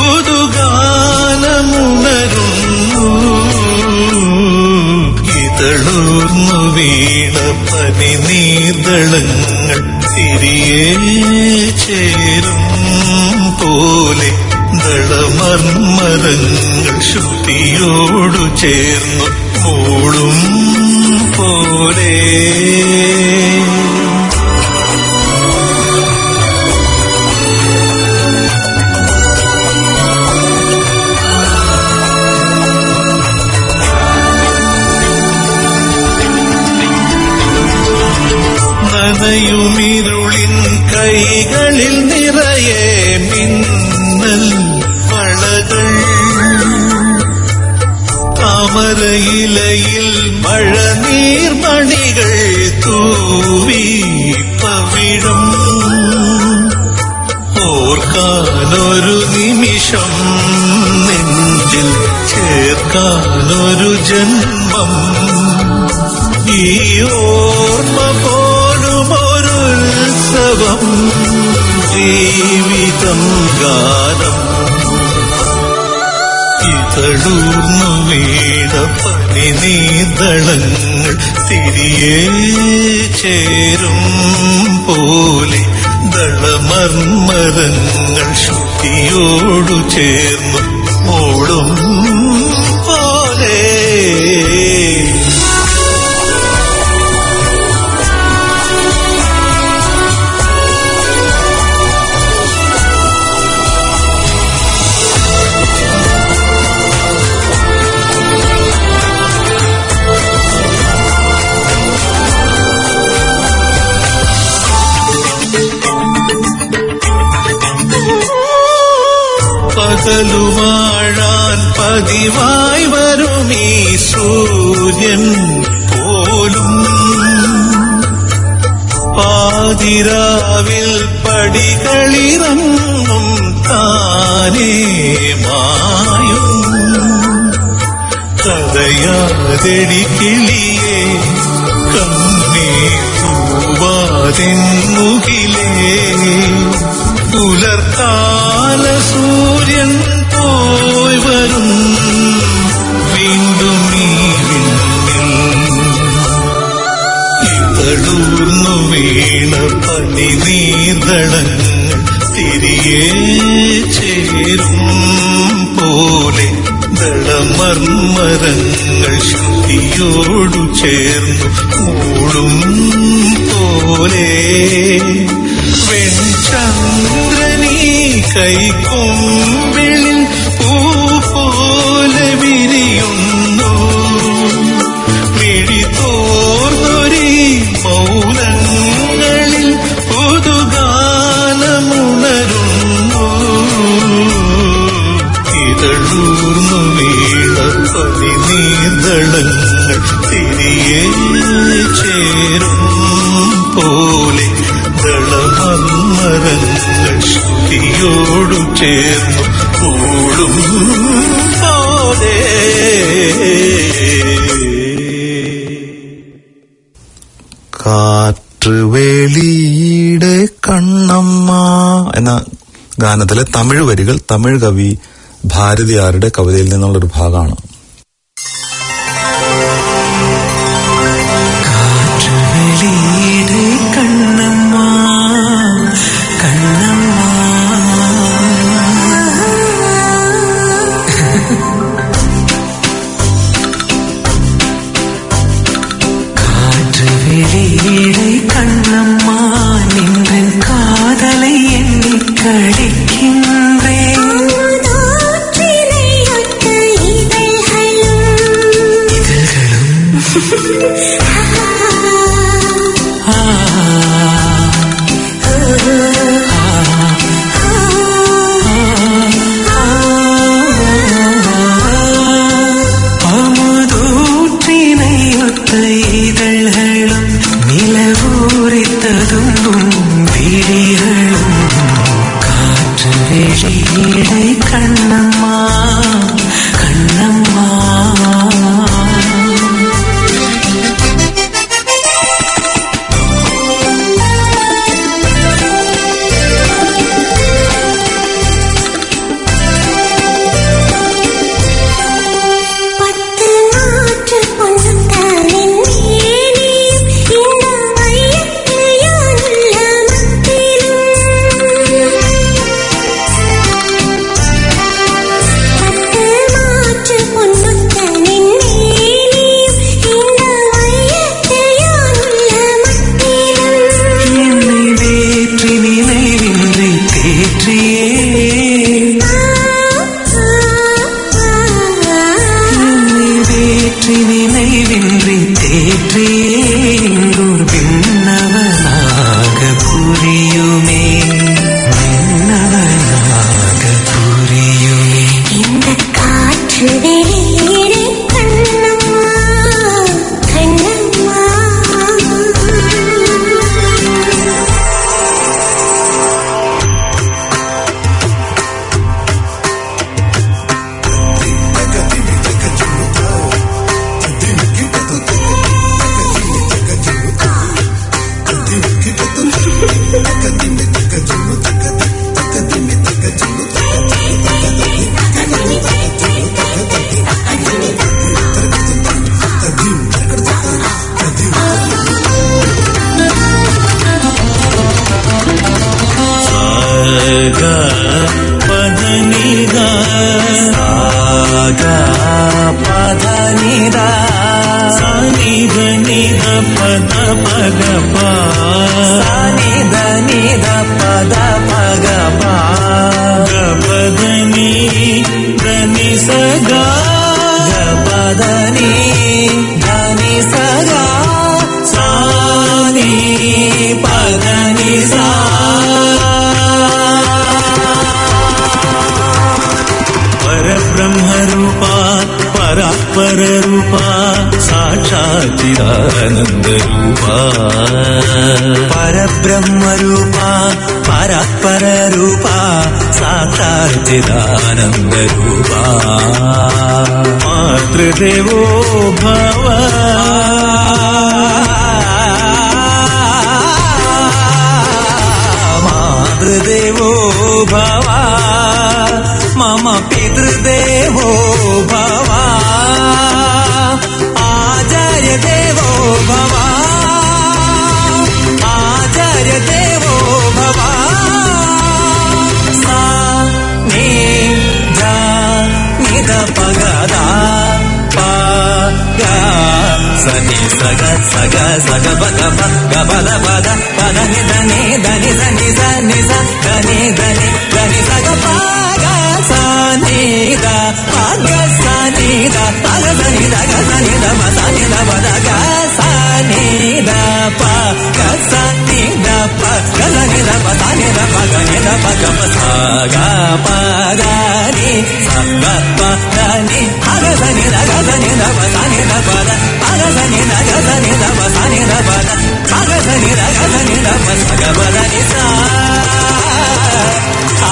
പുതുഗാനമുണരുന്നു ഇതളൂർന്നു വീണ പനി നീർദളങ്ങൾ തിരികെ ചേരും പോലെ ദളമർമരങ്ങൾ ശ്രുതിയോടു ചേർന്നു മൂളും പോലെ നനയുമിരുളിൻ കൈകളിൽ നിറയെ മിന്നൽ വളകൾ താമരയിലയിൽ മഴനീർമണികൾ തൂവി പവിഴം ഓർക്കാനൊരു നിമിഷം നെഞ്ചിൽ ചേർക്കാനൊരു ജന്മം ഈ ഓർമ്മ പോലും ഒരു ഉത്സവം ജീവിതം ഗാനം ഇതളൂർന്നു വീണ പനി നീതളങ്ങൾ തിരികെ ചേരും പോലെ ദളമർമരങ്ങൾ ശുദ്ധിയോടു ചേർന്നു ഓടും പോലെ പകലുവാഴാൻ പതിവായി വരുമീ സൂര്യൻ പോലും പാതിരാവിൽ പടികളിറങ്ങും താനേ മായും കഥയാതെടി കിളിയേ കണ്ണേ പൂവാതെന്നുകിലേ പുലർക്കാല സൂര്യൻ പോയി വരും വീണ്ടും നീ വിണ്ണിൽ ഇതളൂർന്നു വീണ പനി നീർദളങ്ങൾ തിരികെ ചേരും പോലെ ദളമർമരങ്ങൾ ശ്രുതിയോടു ചേർന്നു മൂടും പോലെ വെൺചന്ദ്രനീ കൈക്കൊമ്പിളിൽ പൂ പോലെ വിരിയുന്നു മിഴി തോർന്നൊരി മൗനങ്ങളിൽ പുതുഗാനമുണരുന്നു ഇതളൂർന്നു വീണ പനി നീർദളങ്ങൾ തിരികെ ചേരും പോലെ ദളമർമരങ്ങൾ ശ്രുതിയോടു ചേർന്നു കൂടും പോലെ കാറ്റുവേളിയുടെ കണ്ണമ്മ എന്ന ഗാനത്തിലെ തമിഴ് വരികൾ തമിഴ് കവി ഭാരതിയാരുടെ കവിതയിൽ നിന്നുള്ള ഒരു ഭാഗമാണ് കാറ്റുവെളിയിടെ കണ്ണമ്മ കണ്ണമ്മ காற்றுவெளியிடை கண்ணம்மா நின்றன் காதலை எண்ணி கழிக்கின்றேன் അമുദൂற்றினைയൊத்த இதழ்களும் நிலவூரித்ததும்பும் விழிகளும் காற்று வெளியிடை கண்ணம்மா கண்ணம்மா பத்து நாற்று பொன்னுத்தானின் மேனியும் இந்த மையத்தில் யாருள்ள பத்து மாற்று பொன்னுத்தானின் மேனியும் இந்த மையத்தில் யாருள்ள என்னை வேற்றி நினைவின்றி தேற்றியே என்னை வேற்றி நினைவின்றி தேற்றியே இங்கோர் பின்னவனாக புரியுமே பின்னவனாக புரியுமே இந்த காற்று வெளியிடை கண்ணம்மா கண்ணம்மா गा पधनिदा गा पधनिदा सनिध निध पद पग पा सनिध निध पद पग पा गपधनि धनि सगा गपधनि धनि सगा सानि पधनि सा പരരൂപ സാക്ഷാച്ചിദാനന്ദരൂപ പരബ്രഹ്മരൂപ പരാത്പരരൂപ സാക്ഷാച്ചിദാനന്ദരൂപ മാതൃദേവോ ഭവ മാതൃദേവോ ഭവ മമ പിതൃദേവോ ഭവ ആചാര്യദേവോ ഭവ ആചാര്യദേവോ ഭവ സാ നീ ധ നിധ പഗദ പ ഗ സനി സഗ സഗ സഗ പഗ പ ഗബല പദ പദ നി ധനി ധനി ധനി സ നി സ ധനി ധനി ധനി സഗ പ ഗ സ നി ധ പ ഗ സ നി ധ പ ഗ സ നി ധ ഗ സ നി ധ പ സ നി ധ പ ധ ഗ സ നി ധ പ ഗ സ നി ധ പ ഗ സ നി ധ പ സ നി ധ പ ഗ നി ധ പ ഗ പ സ ഗ പ ഗ നി സ ഗ പ ധ നി പ ഗ സ നി ധ ഗ സ നി ധ പ സ നി ധ പ ധ പ ഗ സ നി ധ ഗ സ നി ധ പ സ നി ധ പ ധ പ ഗ സ നി ധ ഗ സ നി ധ പ സ ഗ പ ധ നി സ ആ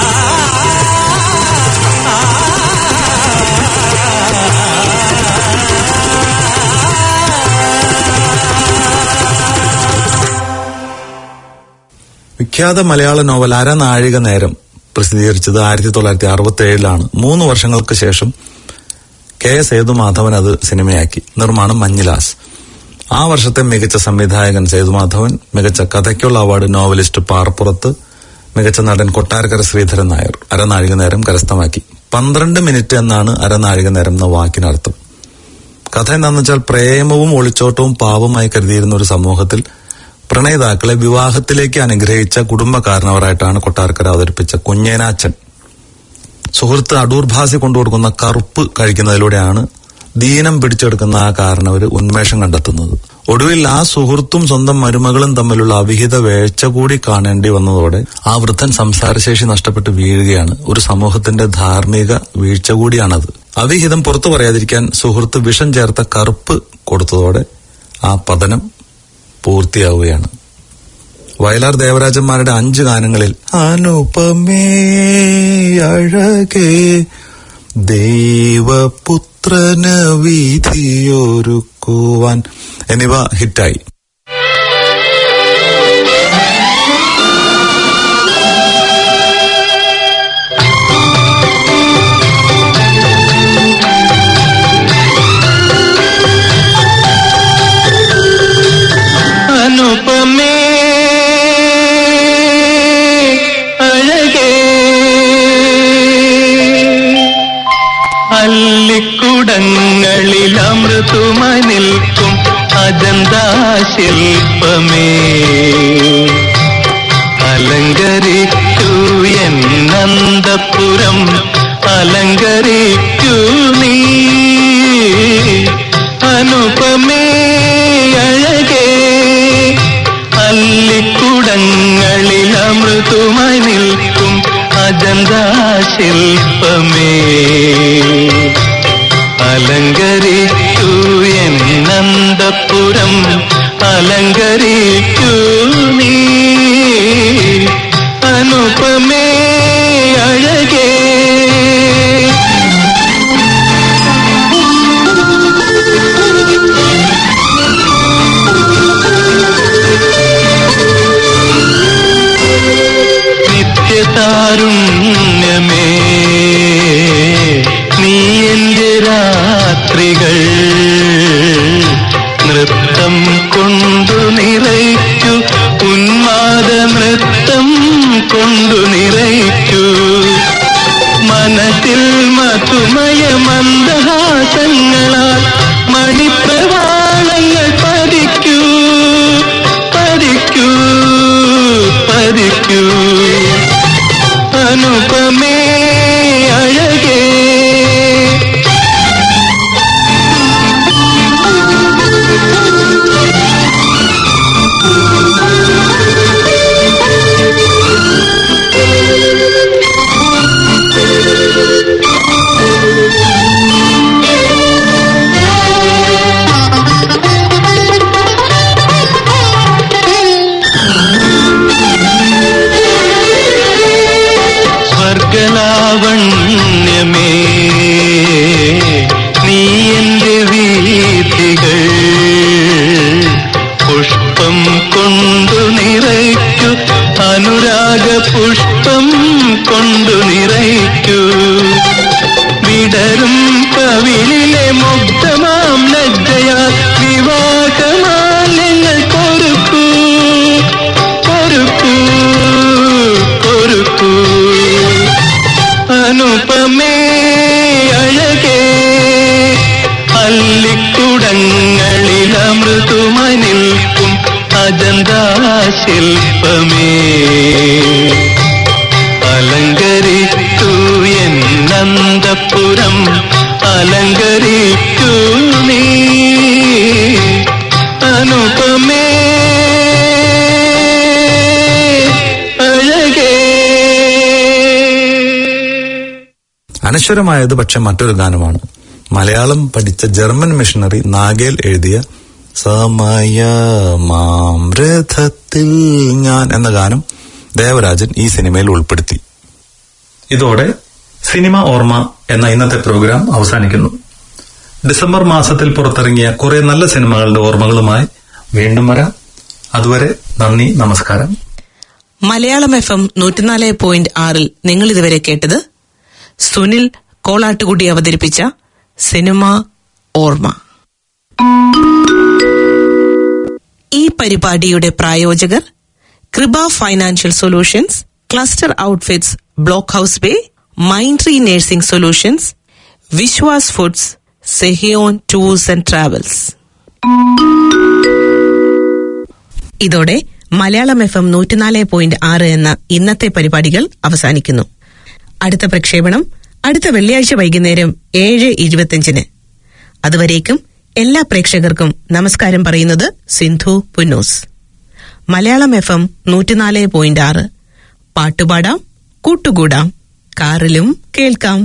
വിഖ്യാത മലയാള നോവൽ അരനാഴിക നേരം പ്രസിദ്ധീകരിച്ചത് ആയിരത്തി തൊള്ളായിരത്തി അറുപത്തി ഏഴിലാണ് മൂന്ന് വർഷങ്ങൾക്ക് ശേഷം കെ എസ് സേതുമാധവൻ അത് സിനിമയാക്കി നിർമ്മാണം മഞ്ഞിലാസ് ആ വർഷത്തെ മികച്ച സംവിധായകൻ സേതുമാധവൻ മികച്ച കഥയ്ക്കുള്ള അവാർഡ് നോവലിസ്റ്റ് പാറപ്പുറത്ത് മികച്ച നടൻ കൊട്ടാരക്കര ശ്രീധരൻ നായർ അരനാഴിക നേരം കരസ്ഥമാക്കി പന്ത്രണ്ട് മിനിറ്റ് എന്നാണ് അരനാഴിക നേരം എന്ന വാക്കിനർത്ഥം കഥ എന്താണെന്ന് വെച്ചാൽ പ്രേമവും ഒളിച്ചോട്ടവും പാപമായി കരുതിയിരുന്ന ഒരു സമൂഹത്തിൽ പ്രണയിതാക്കളെ വിവാഹത്തിലേക്ക് അനുഗ്രഹിച്ച കുടുംബക്കാരനവരായിട്ടാണ് കൊട്ടാരക്കര അവതരിപ്പിച്ച കുഞ്ഞേനാച്ചൻ സുഹൃത്ത് അടൂർ ഭാസി കൊണ്ടുകൊടുക്കുന്ന കറുപ്പ് കഴിക്കുന്നതിലൂടെയാണ് ദീനം പിടിച്ചെടുക്കുന്ന ആ കാരണവർ ഉന്മേഷം കണ്ടെത്തുന്നത് ഒടുവിൽ ആ സുഹൃത്തും സ്വന്തം മരുമകളും തമ്മിലുള്ള അവിഹിത വേഴ്ച കൂടി കാണേണ്ടി വന്നതോടെ ആ വൃദ്ധൻ സംസാരശേഷി നഷ്ടപ്പെട്ട് വീഴുകയാണ് ഒരു സമൂഹത്തിന്റെ ധാർമ്മിക വീഴ്ച കൂടിയാണത് അവിഹിതം പുറത്തു പറയാതിരിക്കാൻ സുഹൃത്ത് വിഷം ചേർത്ത കറുപ്പ് കൊടുത്തതോടെ ആ പതനം പൂർത്തിയാവുകയാണ് വയലാർ ദേവരാജന്മാരുടെ അഞ്ച് ഗാനങ്ങളിൽ അനുപമേ അഴകേ ദൈവപുത്രന് വീതിയൊരുക്കുവാൻ എന്നിവ ഹിറ്റായി അനുപമേ അഴകേ അല്ലിക്കുടങ്ങളിൽ അമൃതുമായി നിൽക്കും അജന്താ ശില്പമേ അലങ്കരിക്കൂ എന്നന്തപുരം അലങ്കരിക്കൂ നീ അനുപമേ അഴകേ അല്ലിക്കുടങ്ങളിൽ അമൃതുമായി നിൽക്കും അജന്താ ശില്പമേ അലങ്കരിക്കൂ എന്നന്തപുരം അലങ്കരിക്കൂ നീ അനുപമേ അഴകേ നിത്യതാരുണ്യമേ നീ എന്റെ രാത്രികൾ നൃത്തം കൊണ്ടു നിറയ്ക്കു ഉന്മാദ നൃത്തം കൊണ്ടു നിറയ്ക്കൂ മനസ്സിൽ മധുമയ മന്ദഹാസങ്ങളാൽ മണിപ്രവാളങ്ങൾ പതിക്കൂ പതിക്കൂ പതിക്കൂ അനുപമേ അഴകേ ലാവണ്യമേ നീ എന്റെ വീഥികൾ പുഷ്പം കൊണ്ടു നിറയ്ക്കു അനുരാഗ പുഷ്പം കൊണ്ടു നിറയ്ക്കൂ വിടരും കവിളിലെ മുഗ്ധമാം ലജ്ജയാ വിവാഹമാലങ്ങൾ കൊരുക്കൂ കൊരുക്കൂ കൊരുക്കൂ അനുപമേ അഴകേ അല്ലിക്കുടങ്ങളിൽ അമൃതുമായി നിൽക്കും അജന്താ ശില്പമേ അലങ്കരിക്കൂ എന്നന്തപുരം അലങ്കരിക്കൂ നീ അനുപമേ അഴകേ അനശ്വരമായത് പക്ഷെ മറ്റൊരു ഗാനമാണ് മലയാളം പഠിച്ച ജർമ്മൻ മിഷണറി നാഗേൽ എഴുതിയ സമയമാമൃതത്തിൽ ഞാൻ എന്ന ഗാനം ദേവരാജൻ ഈ സിനിമയിൽ ഉൾപ്പെടുത്തി ഇതോടെ സിനിമ ഓർമ്മ എന്ന ഇന്നത്തെ പ്രോഗ്രാം അവസാനിക്കുന്നു ഡിസംബർ മാസത്തിൽ പുറത്തിറങ്ങിയ കുറെ നല്ല സിനിമകളുടെ ഓർമ്മകളുമായി വീണ്ടും വരാം അതുവരെ നന്ദി നമസ്കാരം മലയാളം എഫ് എം നൂറ്റിനാല് പോയിന്റ് ആറിൽ നിങ്ങൾ ഇതുവരെ കേട്ടത് സുനിൽ കോളാട്ടുകുടി അവതരിപ്പിച്ച സിനിമ ഓർമ്മ ഈ പരിപാടിയുടെ പ്രായോജകർ Kripa financial solutions cluster outfits block house bay Mindtree nursing solutions Vishwas foods Sehion tours and travels ഇതോടെ മലയാളം എഫ് എം നൂറ്റിനാല് പോയിന്റ് ആറ് എന്ന ഇന്നത്തെ പരിപാടികൾ അവസാനിക്കുന്നു അടുത്ത പ്രക്ഷേപണം അടുത്ത വെള്ളിയാഴ്ച വൈകുന്നേരം ഏഴ് ഇരുപത്തിയഞ്ചിന് അതുവരേക്കും എല്ലാ പ്രേക്ഷകർക്കും നമസ്കാരം പറയുന്നത് സിന്ധു പുന്നൂസ് മലയാളം എഫ് എം നൂറ്റിനാല് പോയിന്റ് ആറ് പാട്ടുപാടാം കൂട്ടുകൂടാം കാറിലും കേൾക്കാം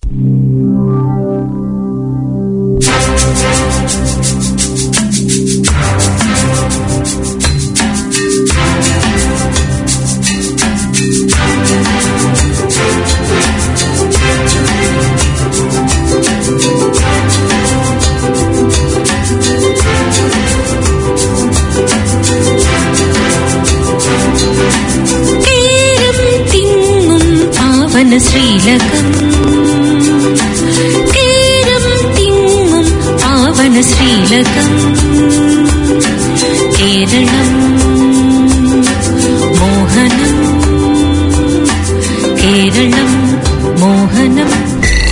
തീരം തിങ്ങും പാവന ശ്രീലകം തീരം തിങ്ങും പാവന ശ്രീലകം കേരളം മോഹനം കേരളം